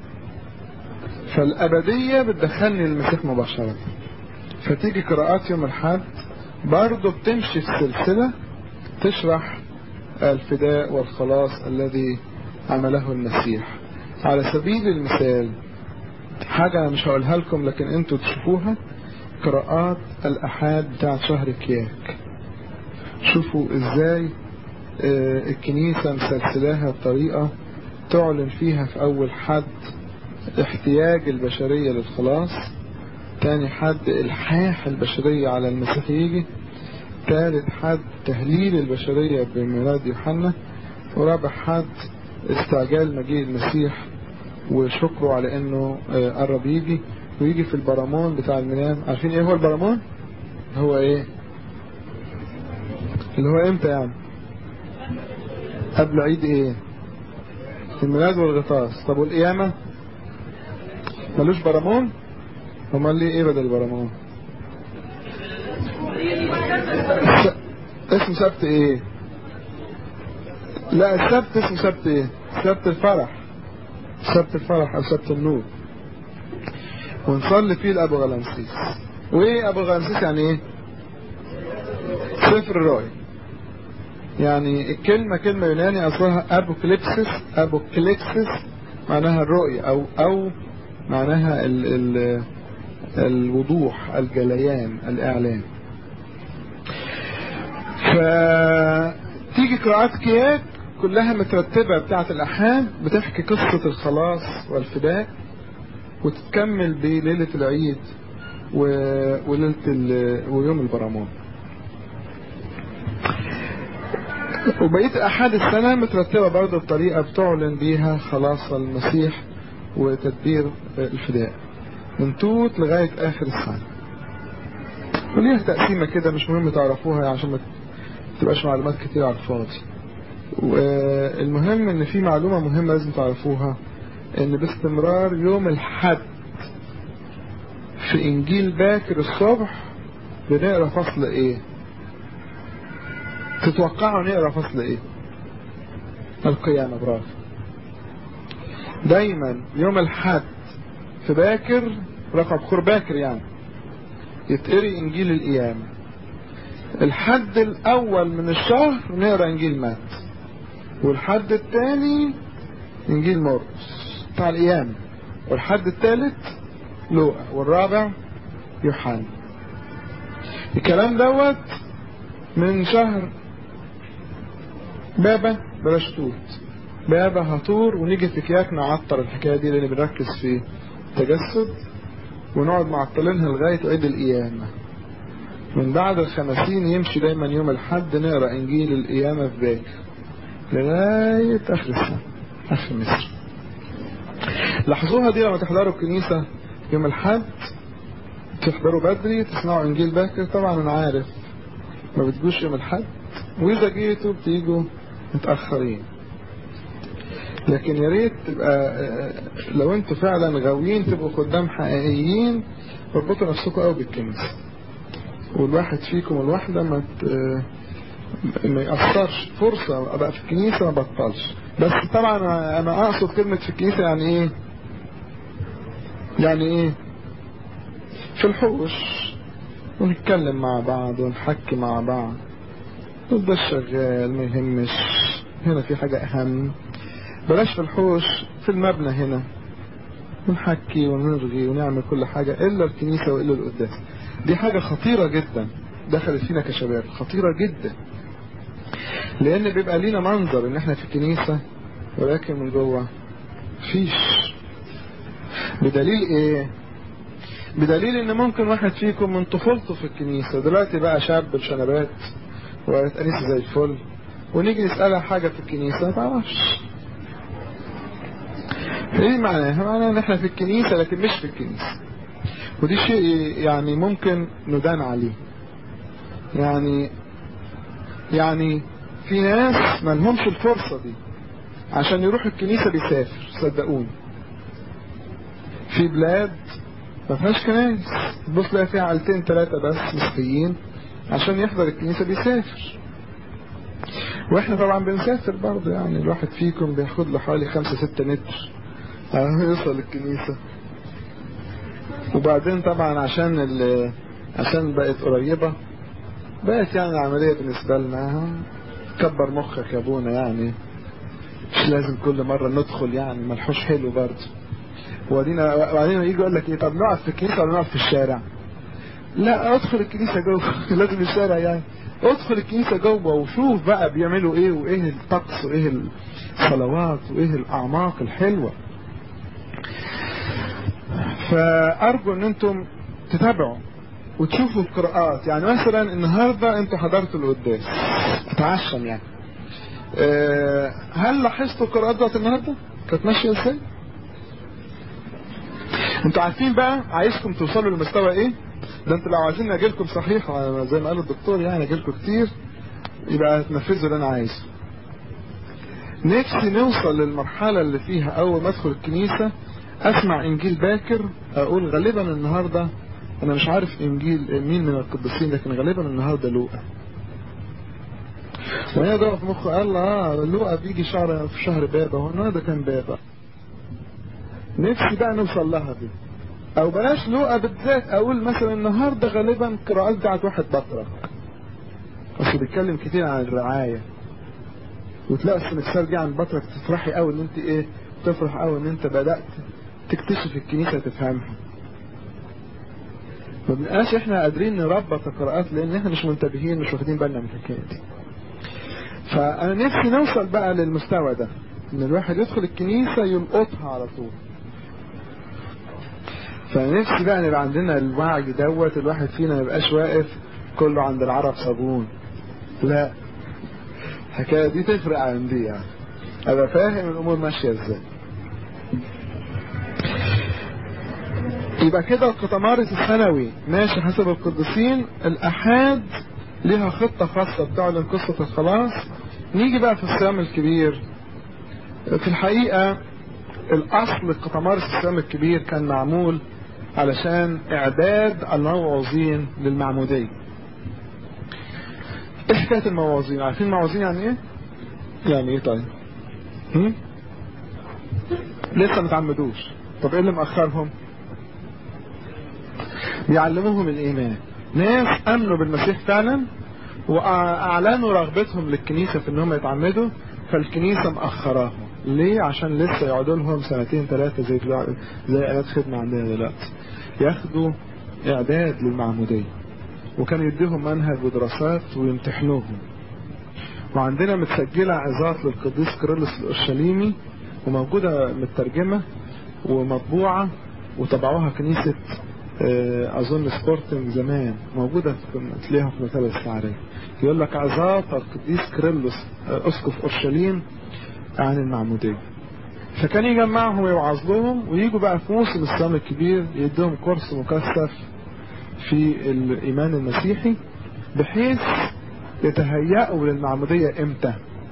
فالابدية بتدخلني المسيح مباشرة فتيجي قراءات يوم الاحد برضه بتمشي في سلسلة تشرح الفداء والخلاص الذي عمله المسيح على سبيل المثال حاجة مش هقولها لكم لكن انتوا تشوفوها قراءات الأحاد بتاع شهر كياك شوفوا ازاي آه، الكنيسة مسلسلاها بطريقة تعلن فيها في أول حد احتياج البشرية للخلاص تاني حد إلحاح البشرية على المسيح يجي ثالث حد تهليل البشرية بميلاد يوحنا ورابع حد استعجال مجيء المسيح وشكره على انه آه، قرب يجي ويجي في البرامون بتاع المنام عارفين ايه هو البرامون هو ايه اللي هو امتى يعني قبل عيد ايه الميلاد والغطاس طب والقيامة ملوش برامون امال ليه ايه بدل البرامون س- اسمه سبت ايه لا السبت اسمه سبت ايه سبت الفرح سبت الفرح او سبت النور ونصلي فيه لابو غلامسيس وايه ابو غلامسيس يعني ايه سفر الرؤيا يعني الكلمة كلمة يوناني أصلها أبوكليبسس أبوكليبسس معناها الرؤية أو أو معناها ال ال الوضوح الجليان الإعلان فتيجي قراءات كياك كلها مترتبة بتاعة الأحاد بتحكي قصة الخلاص والفداء وتتكمل بليلة العيد و- وليلة ال- ويوم البرامون وبقية أحد السنة مترتبة برضه بطريقة بتعلن بيها خلاص المسيح وتدبير الفداء من توت لغاية آخر السنة وليها تقسيمة كده مش مهم تعرفوها عشان ما تبقاش معلومات كتير على الفاضي والمهم ان في معلومة مهمة لازم تعرفوها ان باستمرار يوم الحد في انجيل باكر الصبح بنقرا فصل ايه تتوقعوا نقرا فصل ايه القيامة برافو دايما يوم الحد في باكر رقم خور باكر يعني يتقري انجيل القيامة الحد الاول من الشهر نقرا انجيل مات والحد الثاني انجيل مرقس بتاع القيامة والحد الثالث لوقا والرابع يوحنا الكلام دوت من شهر بابا بلاش توت بابا هطور ونيجي في كياك نعطر الحكاية دي لان بنركز في التجسد ونقعد معطلينها لغاية عيد القيامة من بعد الخمسين يمشي دايما يوم الحد نقرا انجيل القيامة في باكر لغاية اخر السنة اخر مصر لاحظوها دي لما تحضروا الكنيسة يوم الحد تحضروا بدري تسمعوا انجيل باكر طبعا انا عارف ما بتجوش يوم الحد واذا جيتوا بتيجوا متأخرين لكن يا ريت تبقى آه، لو انتوا فعلا غاويين تبقوا خدام حقيقيين اربطوا نفسكم قوي بالكنيسة والواحد فيكم الواحدة ما ت... ما يأثرش فرصة أبقى في الكنيسة ما بطلش بس طبعا أنا- أنا أقصد كلمة في الكنيسة يعني إيه يعني إيه في الحوش ونتكلم مع بعض ونحكي مع بعض وده شغال ما يهمش هنا في حاجة أهم بلاش في الحوش في المبنى هنا ونحكي ونرغي ونعمل كل حاجة إلا الكنيسة وإلا القداس دي حاجة خطيرة جدا دخلت فينا كشباب خطيرة جدا لأن بيبقى لينا منظر إن إحنا في الكنيسة ولكن من جوه فيش بدليل إيه؟ بدليل إن ممكن واحد فيكم من طفولته في الكنيسة دلوقتي بقى شاب بشنبات وقالت أنيسة زي الفل ونيجي نسألها حاجة في الكنيسة ما تعرفش ايه معناها؟ معناها ان احنا في الكنيسة لكن مش في الكنيسة ودي شيء يعني ممكن ندان عليه يعني يعني في ناس ما لهمش الفرصة دي عشان يروح الكنيسة بيسافر صدقوني في بلاد ما فيهاش كنايس تبص تلاقي فيها عيلتين ثلاثة بس مسيحيين عشان يحضر الكنيسة بيسافر واحنا طبعا بنسافر برضه يعني الواحد فيكم بياخد له حوالي خمسة ستة متر عشان يوصل الكنيسة وبعدين طبعا عشان ال عشان بقت قريبة بقت يعني العملية بالنسبة لنا كبر مخك يا ابونا يعني مش لازم كل مرة ندخل يعني ملحوش حلو برضه وبعدين وبعدين يجي يقول لك ايه طب نقعد في الكنيسة ولا نقعد في الشارع لا ادخل الكنيسة جوه لازم الشارع يعني ادخل الكنيسة جوه وشوف بقى بيعملوا ايه وايه الطقس وايه الصلوات وايه الاعماق الحلوة فارجو ان انتم تتابعوا وتشوفوا القراءات يعني مثلا النهاردة انتوا حضرتوا القداس اتعشم يعني أه هل لاحظتوا القراءات بتاعت النهاردة كانت ماشية ازاي انتوا عارفين بقى عايزكم توصلوا لمستوى ايه ده انتوا لو عايزين اجيلكم صحيح زي ما قال الدكتور يعني اجيلكم كتير يبقى تنفذوا اللي انا عايزه نفسي نوصل للمرحلة اللي فيها اول ما ادخل الكنيسة اسمع انجيل باكر اقول غالبا النهاردة انا مش عارف انجيل مين من القديسين لكن غالبا النهاردة لوقا وهي ده في مخه قال اه لوقا بيجي شهر في شهر بابا هو النهارده كان بابا نفسي بقى نوصل لها دي او بلاش لوقا بالذات اقول مثلا النهارده غالبا قراءات بتاعت واحد بطرك بس بيتكلم كتير عن الرعايه وتلاقي السنكسار جه عن بطرك تفرحي قوي ان انت ايه تفرح قوي ان انت بدات تكتشف الكنيسه تفهمها ما بنبقاش احنا قادرين نربط القراءات لان احنا مش منتبهين مش واخدين بالنا من الحكايه دي فانا نفسي نوصل بقى للمستوى ده ان الواحد يدخل الكنيسه يلقطها على طول فنفسي بقى نبقى عندنا الوعي دوت الواحد فينا ما يبقاش واقف كله عند العرب صابون لا الحكايه دي تفرق عن دي يعني ابقى فاهم الامور ماشيه ازاي يبقى كده القطمارس السنوي ماشي حسب القديسين الأحاد لها خطة خاصة بتعلن قصة الخلاص نيجي بقى في الصيام الكبير في الحقيقة الأصل القطمارس الصيام الكبير كان معمول علشان إعداد الموعظين للمعمودية إيه حكاية الموعظين عارفين الموعظين يعني إيه؟ يعني إيه طيب؟ هم؟ لسه متعمدوش طب إيه اللي مأخرهم؟ بيعلموهم الإيمان ناس أمنوا بالمسيح فعلا وأعلنوا رغبتهم للكنيسة في أنهم يتعمدوا فالكنيسة مأخراهم ليه؟ عشان لسه يقعدوا لهم سنتين ثلاثة زي زي آيات خدمة عندنا دلوقتي ياخدوا إعداد للمعمودية وكانوا يديهم منهج ودراسات ويمتحنوهم وعندنا متسجلة عظات للقديس كيرلس الأورشليمي وموجودة مترجمة ومطبوعة وطبعوها كنيسة اظن سبورتنج زمان موجودة تلاقيها في مكتبة السعرية يقول لك عظات القديس كريلوس اسقف اورشليم عن المعمودية فكان يجمعهم ويوعظ لهم ويجوا بقى في موسم الصيام الكبير يديهم كورس مكثف في الايمان المسيحي بحيث يتهيأوا للمعمودية امتى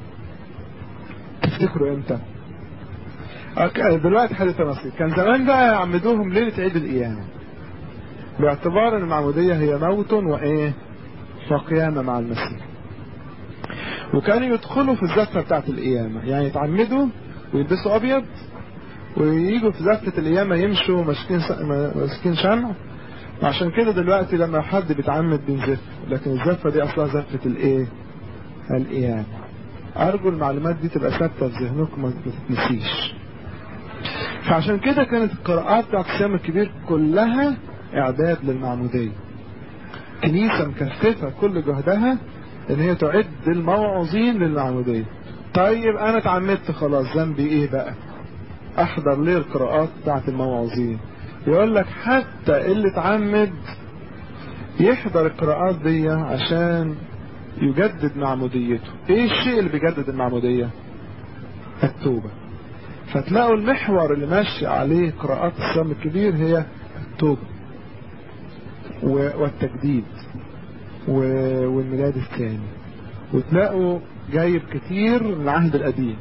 تفتكروا امتى دلوقتي حدث نصيب كان زمان بقى يعمدوهم ليلة عيد القيامة باعتبار ان المعمودية هي موت وايه وقيامة مع المسيح وكانوا يدخلوا في الزفة بتاعت القيامة يعني يتعمدوا ويلبسوا ابيض وييجوا في زفة القيامة يمشوا ماسكين ماسكين شمع وعشان كده دلوقتي لما حد بيتعمد بينزف لكن الزفة دي اصلها زفة الايه القيامة ارجو المعلومات دي تبقى ثابتة في ذهنكم ما تتنسيش فعشان كده كانت القراءات بتاعت الصيام الكبير كلها اعداد للمعمودية كنيسة مكثفة كل جهدها ان هي تعد الموعظين للمعمودية طيب انا اتعمدت خلاص ذنبي ايه بقى احضر ليه القراءات بتاعت الموعظين يقول لك حتى اللي اتعمد يحضر القراءات دي عشان يجدد معموديته ايه الشيء اللي بيجدد المعمودية التوبة فتلاقوا المحور اللي ماشي عليه قراءات الصيام الكبير هي التوبة والتجديد والميلاد الثاني وتلاقوا جايب كتير من العهد القديم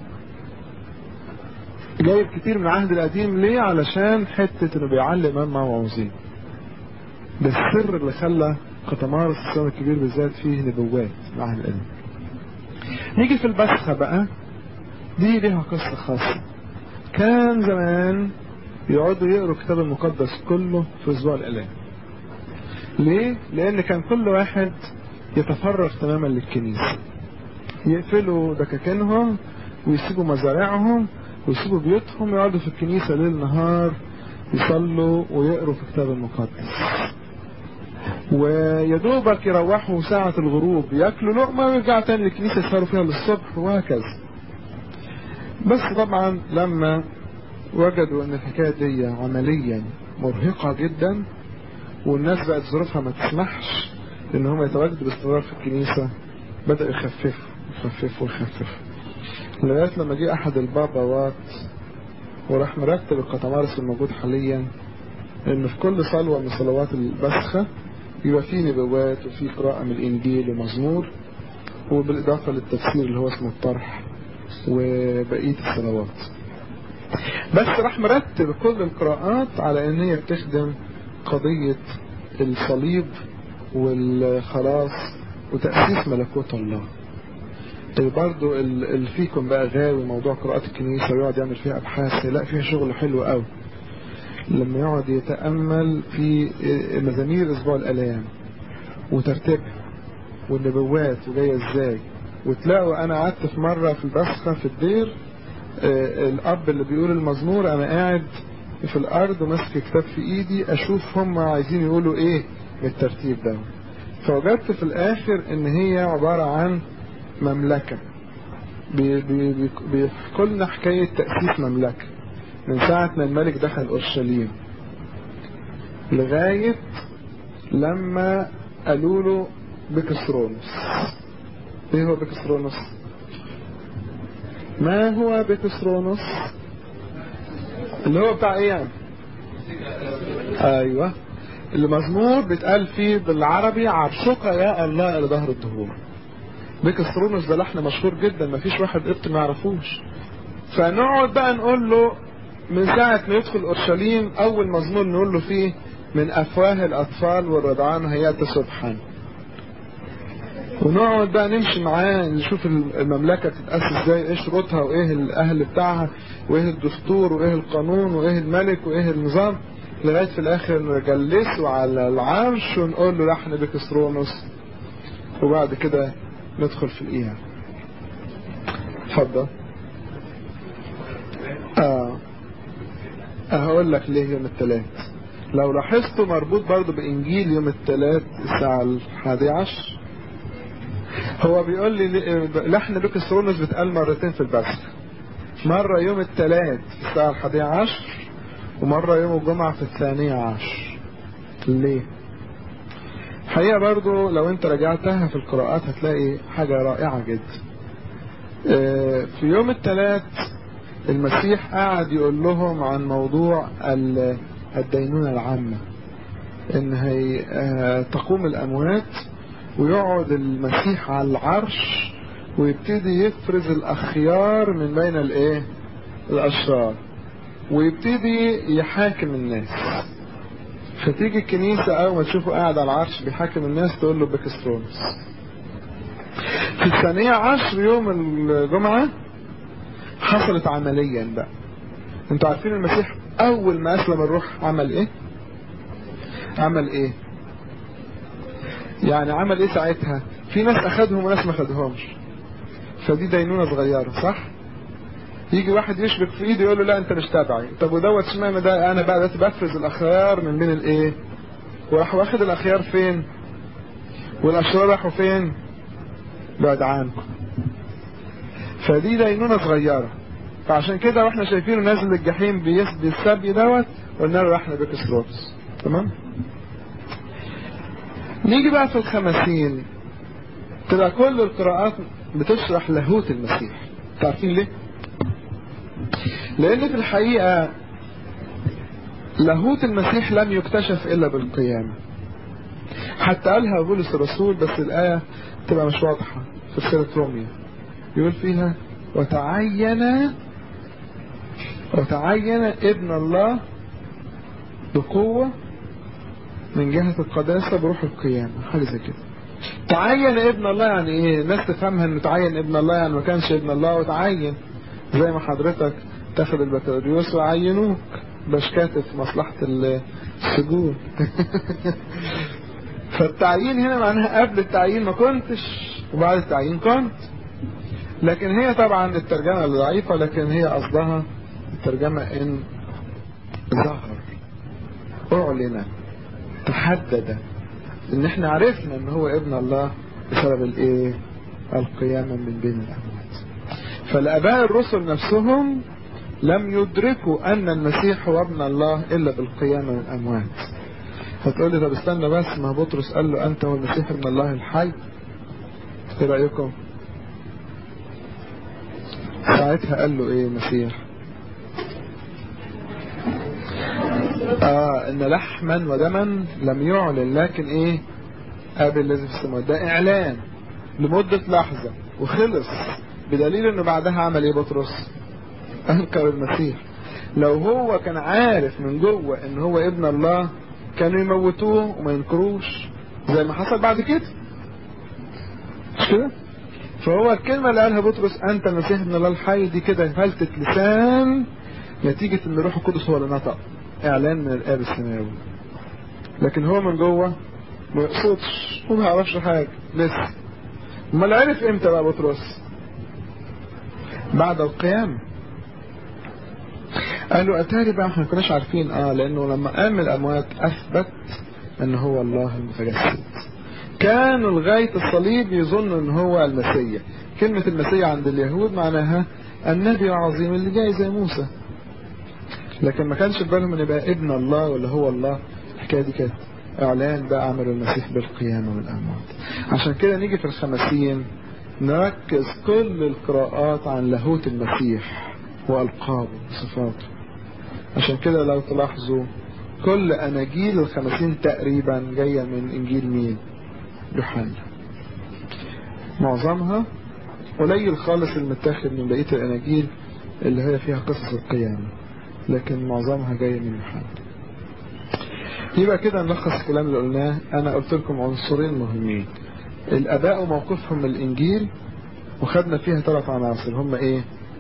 جايب كتير من العهد القديم ليه علشان حتة انه بيعلم الموعظين ده السر اللي خلى قطمارس الصيام الكبير بالذات فيه نبوات من العهد القديم نيجي في البسخة بقى دي ليها قصة خاصة كان زمان يقعدوا يقروا الكتاب المقدس كله في اسبوع الالام ليه؟ لان كان كل واحد يتفرغ تماما للكنيسة يقفلوا دكاكينهم ويسيبوا مزارعهم ويسيبوا بيوتهم يقعدوا في الكنيسة ليل نهار يصلوا ويقروا في الكتاب المقدس ويدوبك يروحوا ساعة الغروب ياكلوا لقمة ويرجعوا تاني للكنيسة يسهروا فيها للصبح وهكذا بس طبعا لما وجدوا ان الحكاية دي عمليا مرهقة جدا والناس بقت ظروفها ما تسمحش ان هم يتواجدوا باستمرار في الكنيسة بدأوا يخففوا يخففوا يخففوا لغاية لما جه احد الباباوات وراح مرتب القطمارس الموجود حاليا ان في كل صلوة من صلوات البسخة يبقى فيه نبوات وفيه قراءة من الانجيل ومزمور وبالاضافة للتفسير اللي هو اسمه الطرح وبقية الصلوات بس راح مرتب كل القراءات على ان هي بتخدم قضية الصليب والخلاص وتأسيس ملكوت الله برضو اللي فيكم بقى غاوي موضوع قراءة الكنيسة ويقعد يعمل فيها أبحاث لا فيها شغل حلو قوي لما يقعد يتأمل في مزامير أسبوع الألام وترتيبها والنبوات وجاية ازاي وتلاقوا أنا قعدت في مرة في البسخة في الدير الأب اللي بيقول المزمور أنا قاعد في الأرض وماسك كتاب في إيدي أشوف هم عايزين يقولوا إيه بالترتيب ده فوجدت في الآخر إن هي عبارة عن مملكة بيحكوا لنا حكاية تأسيس مملكة من ساعة ما الملك دخل أورشليم لغاية لما قالوا له بكسرونس ايه هو بكسرونس ما هو بكسرونس اللي هو بتاع ايه يعني ايوه المزمور بيتقال فيه بالعربي عرشك يا الله الى ظهر الدهور بكسرونس ده لحن مشهور جدا مفيش واحد قبط ما يعرفوش فنقعد بقى نقول له من ساعة ما يدخل أورشليم أول مزمور نقول له فيه من أفواه الأطفال والرضعان هيات سبحان ونقعد بقى نمشي معاه نشوف المملكة تتأسس ازاي ايه شروطها وايه الأهل بتاعها وايه الدستور وايه القانون وايه الملك وايه النظام لغاية في الآخر نجلسه على العرش ونقول له لحن بكسرونس وبعد كده ندخل في الإيمان اتفضل اه هقول لك ليه يوم الثلاث لو لاحظتوا مربوط برضو بإنجيل يوم الثلاث الساعة الحادي عشر هو بيقول لي لحن بكسرونس بتقال مرتين في البسخ مرة يوم الثلاث في الساعة الحادية عشر ومرة يوم الجمعة في الثانية عشر ليه الحقيقة برضو لو انت رجعتها في القراءات هتلاقي حاجة رائعة جدا في يوم الثلاث المسيح قاعد يقول لهم عن موضوع الدينونة العامة ان هي تقوم الاموات ويقعد المسيح على العرش ويبتدي يفرز الاخيار من بين الايه الاشرار ويبتدي يحاكم الناس فتيجي الكنيسة اول ما تشوفه قاعد على العرش بيحاكم الناس تقول له بكسترونس في الثانية عشر يوم الجمعة حصلت عمليا بقى انتوا عارفين المسيح اول ما اسلم الروح عمل ايه عمل ايه يعني عمل ايه ساعتها في ناس اخدهم وناس ما خدهمش فدي دينونة صغيرة صح يجي واحد يشبك في ايده يقول له لا انت مش تابعي طب ودوت اشمعنى ده انا بقى دلوقتي بفرز الاخيار من بين الايه وراح واخد الاخيار فين والاشرار راحوا فين بعد عنكم فدي دينونة صغيرة فعشان كده واحنا شايفينه نازل الجحيم بيسبي السبي دوت قلنا له احنا بكسروس تمام نيجي بقى في الخمسين تبقى كل القراءات بتشرح لاهوت المسيح تعرفين ليه لان في الحقيقة لاهوت المسيح لم يكتشف الا بالقيامة حتى قالها بولس الرسول بس الآية تبقى مش واضحة في رسالة روميا يقول فيها وتعين وتعين ابن الله بقوة من جهة القداسة بروح القيامة حاجة زي كده تعين ابن الله يعني ايه الناس تفهمها انه تعين ابن الله يعني ما كانش ابن الله وتعين زي ما حضرتك تاخد البكالوريوس وعينوك باش كاتب مصلحة السجون فالتعيين هنا معناها قبل التعيين ما كنتش وبعد التعيين كنت لكن هي طبعا الترجمة ضعيفة لكن هي قصدها الترجمة ان ظهر اعلن تحدد ان احنا عرفنا ان هو ابن الله بسبب الايه القيامة من بين الاموات فالاباء الرسل نفسهم لم يدركوا ان المسيح هو ابن الله الا بالقيامة من الاموات هتقول لي طب استنى بس ما بطرس قال له انت هو المسيح ابن الله الحي ايه رايكم ساعتها قال له ايه المسيح اه ان لحما ودما لم يعلن لكن ايه ابي الذي في السماوات ده اعلان لمدة لحظة وخلص بدليل انه بعدها عمل ايه بطرس انكر المسيح لو هو كان عارف من جوه ان هو ابن الله كانوا يموتوه وما ينكروش زي ما حصل بعد كده مش كده فهو الكلمة اللي قالها بطرس أنت المسيح ابن الله الحي دي كده فلتة لسان نتيجة أن الروح القدس هو اللي نطق إعلان من الآب السماوي لكن هو من جوه ما يقصدش وما يعرفش حاجة لسه امال عرف امتى بقى بطرس بعد القيامة قالوا أتاري بقى احنا كناش عارفين اه لأنه لما قام من الأموات أثبت أن هو الله المتجسد كانوا لغاية الصليب يظنوا ان هو المسيح كلمة المسيح عند اليهود معناها النبي العظيم اللي جاي زي موسى لكن ما كانش في بالهم ان يبقى ابن الله ولا هو الله الحكاية دي كانت اعلان بقى عمل المسيح بالقيامة من الاموات عشان كده نيجي في الخمسين نركز كل القراءات عن لاهوت المسيح والقابه وصفاته عشان كده لو تلاحظوا كل اناجيل الخمسين تقريبا جاية من انجيل مين يوحنا معظمها قليل خالص المتاخد من بقية الأناجيل اللي هي فيها قصص القيامة لكن معظمها جاية من يوحنا يبقى كده نلخص الكلام اللي قلناه أنا قلت لكم عنصرين مهمين الأداء وموقفهم من الإنجيل وخدنا فيها ثلاث عناصر هم إيه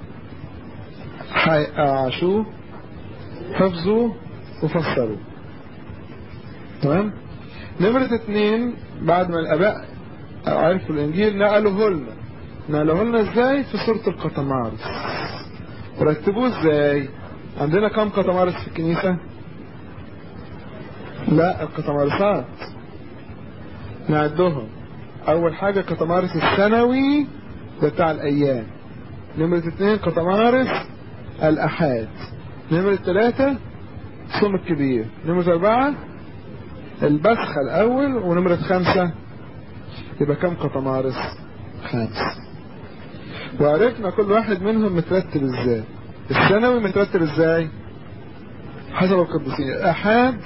عاشوه حفظوا وفسروا تمام نمرة اتنين بعد ما الاباء عرفوا الانجيل نقلوه لنا نقلوه لنا ازاي في سورة القطمارس رتبوه ازاي عندنا كم قطمارس في الكنيسة لا القطمارسات نعدهم اول حاجة قطمارس السنوي ده بتاع الايام نمرة اتنين قطمارس الاحاد نمرة ثلاثة الصوم الكبير نمرة اربعة البسخة الأول ونمرة خمسة يبقى كم قطمارس خمسة وعرفنا كل واحد منهم مترتب ازاي الثانوي مترتب ازاي حسب القديسين أحد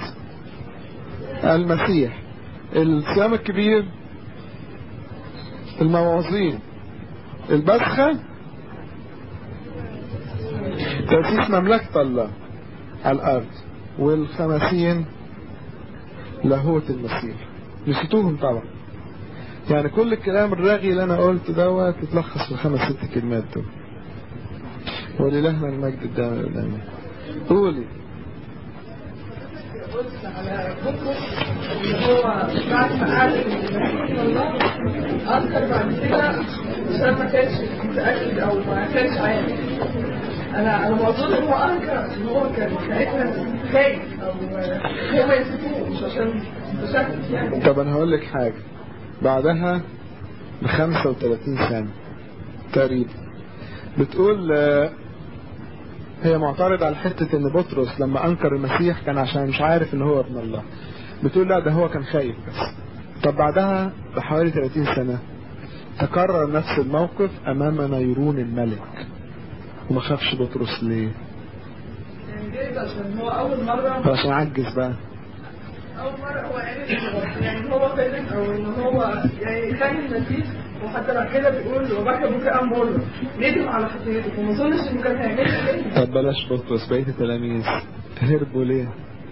المسيح الصيام الكبير المواظين البسخة تأسيس مملكة الله على الأرض والخمسين لاهوت المسيح نسيتوهم طبعا يعني كل الكلام الراغي اللي انا قلت دوت يتلخص في الخمس ست كلمات دول وللهنا المجد الدائم الامين قولي على بطرس اللي هو بعد ما قال الله انكر بعد كده عشان ما كانش متاكد او ما كانش عارف انا انا بظن هو انكر ان هو كان ساعتها خايف او هو ما يسيبوش عشان بشكل يعني طب انا هقول لك حاجه بعدها ب 35 سنه تقريبا بتقول آه، هي معترضة على حتة ان بطرس لما انكر المسيح كان عشان مش عارف ان هو ابن الله بتقول لا ده هو كان خايف بس طب بعدها بحوالي 30 سنة تكرر نفس الموقف امام نيرون الملك وما خافش بطرس ليه يعني جايز عشان هو اول مره عشان عجز بقى اول مره هو عرف يعني هو فاهم او ان هو يعني كان المسيح وحتى بعد كده بيقول وبكى بكاء مره ندم على خطيئته وما اظنش انه كان هيعملها تاني طب بلاش بطرس بقية التلاميذ هربوا ليه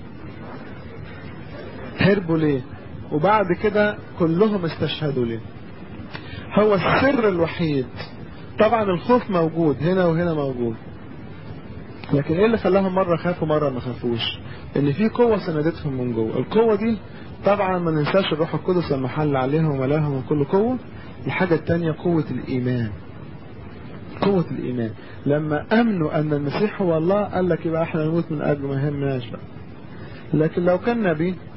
هربوا ليه وبعد كده كلهم استشهدوا ليه هو السر الوحيد طبعا الخوف موجود هنا وهنا موجود لكن ايه اللي خلاهم مرة خافوا مرة ما خافوش ان في قوة سندتهم من جوه القوة دي طبعا ما ننساش الروح القدس لما حل عليهم وملاهم من كل قوة الحاجة التانية قوة الإيمان قوة الإيمان لما أمنوا أن المسيح هو الله قال لك يبقى احنا نموت من أجل ما يهمناش بقى لكن لو كان نبي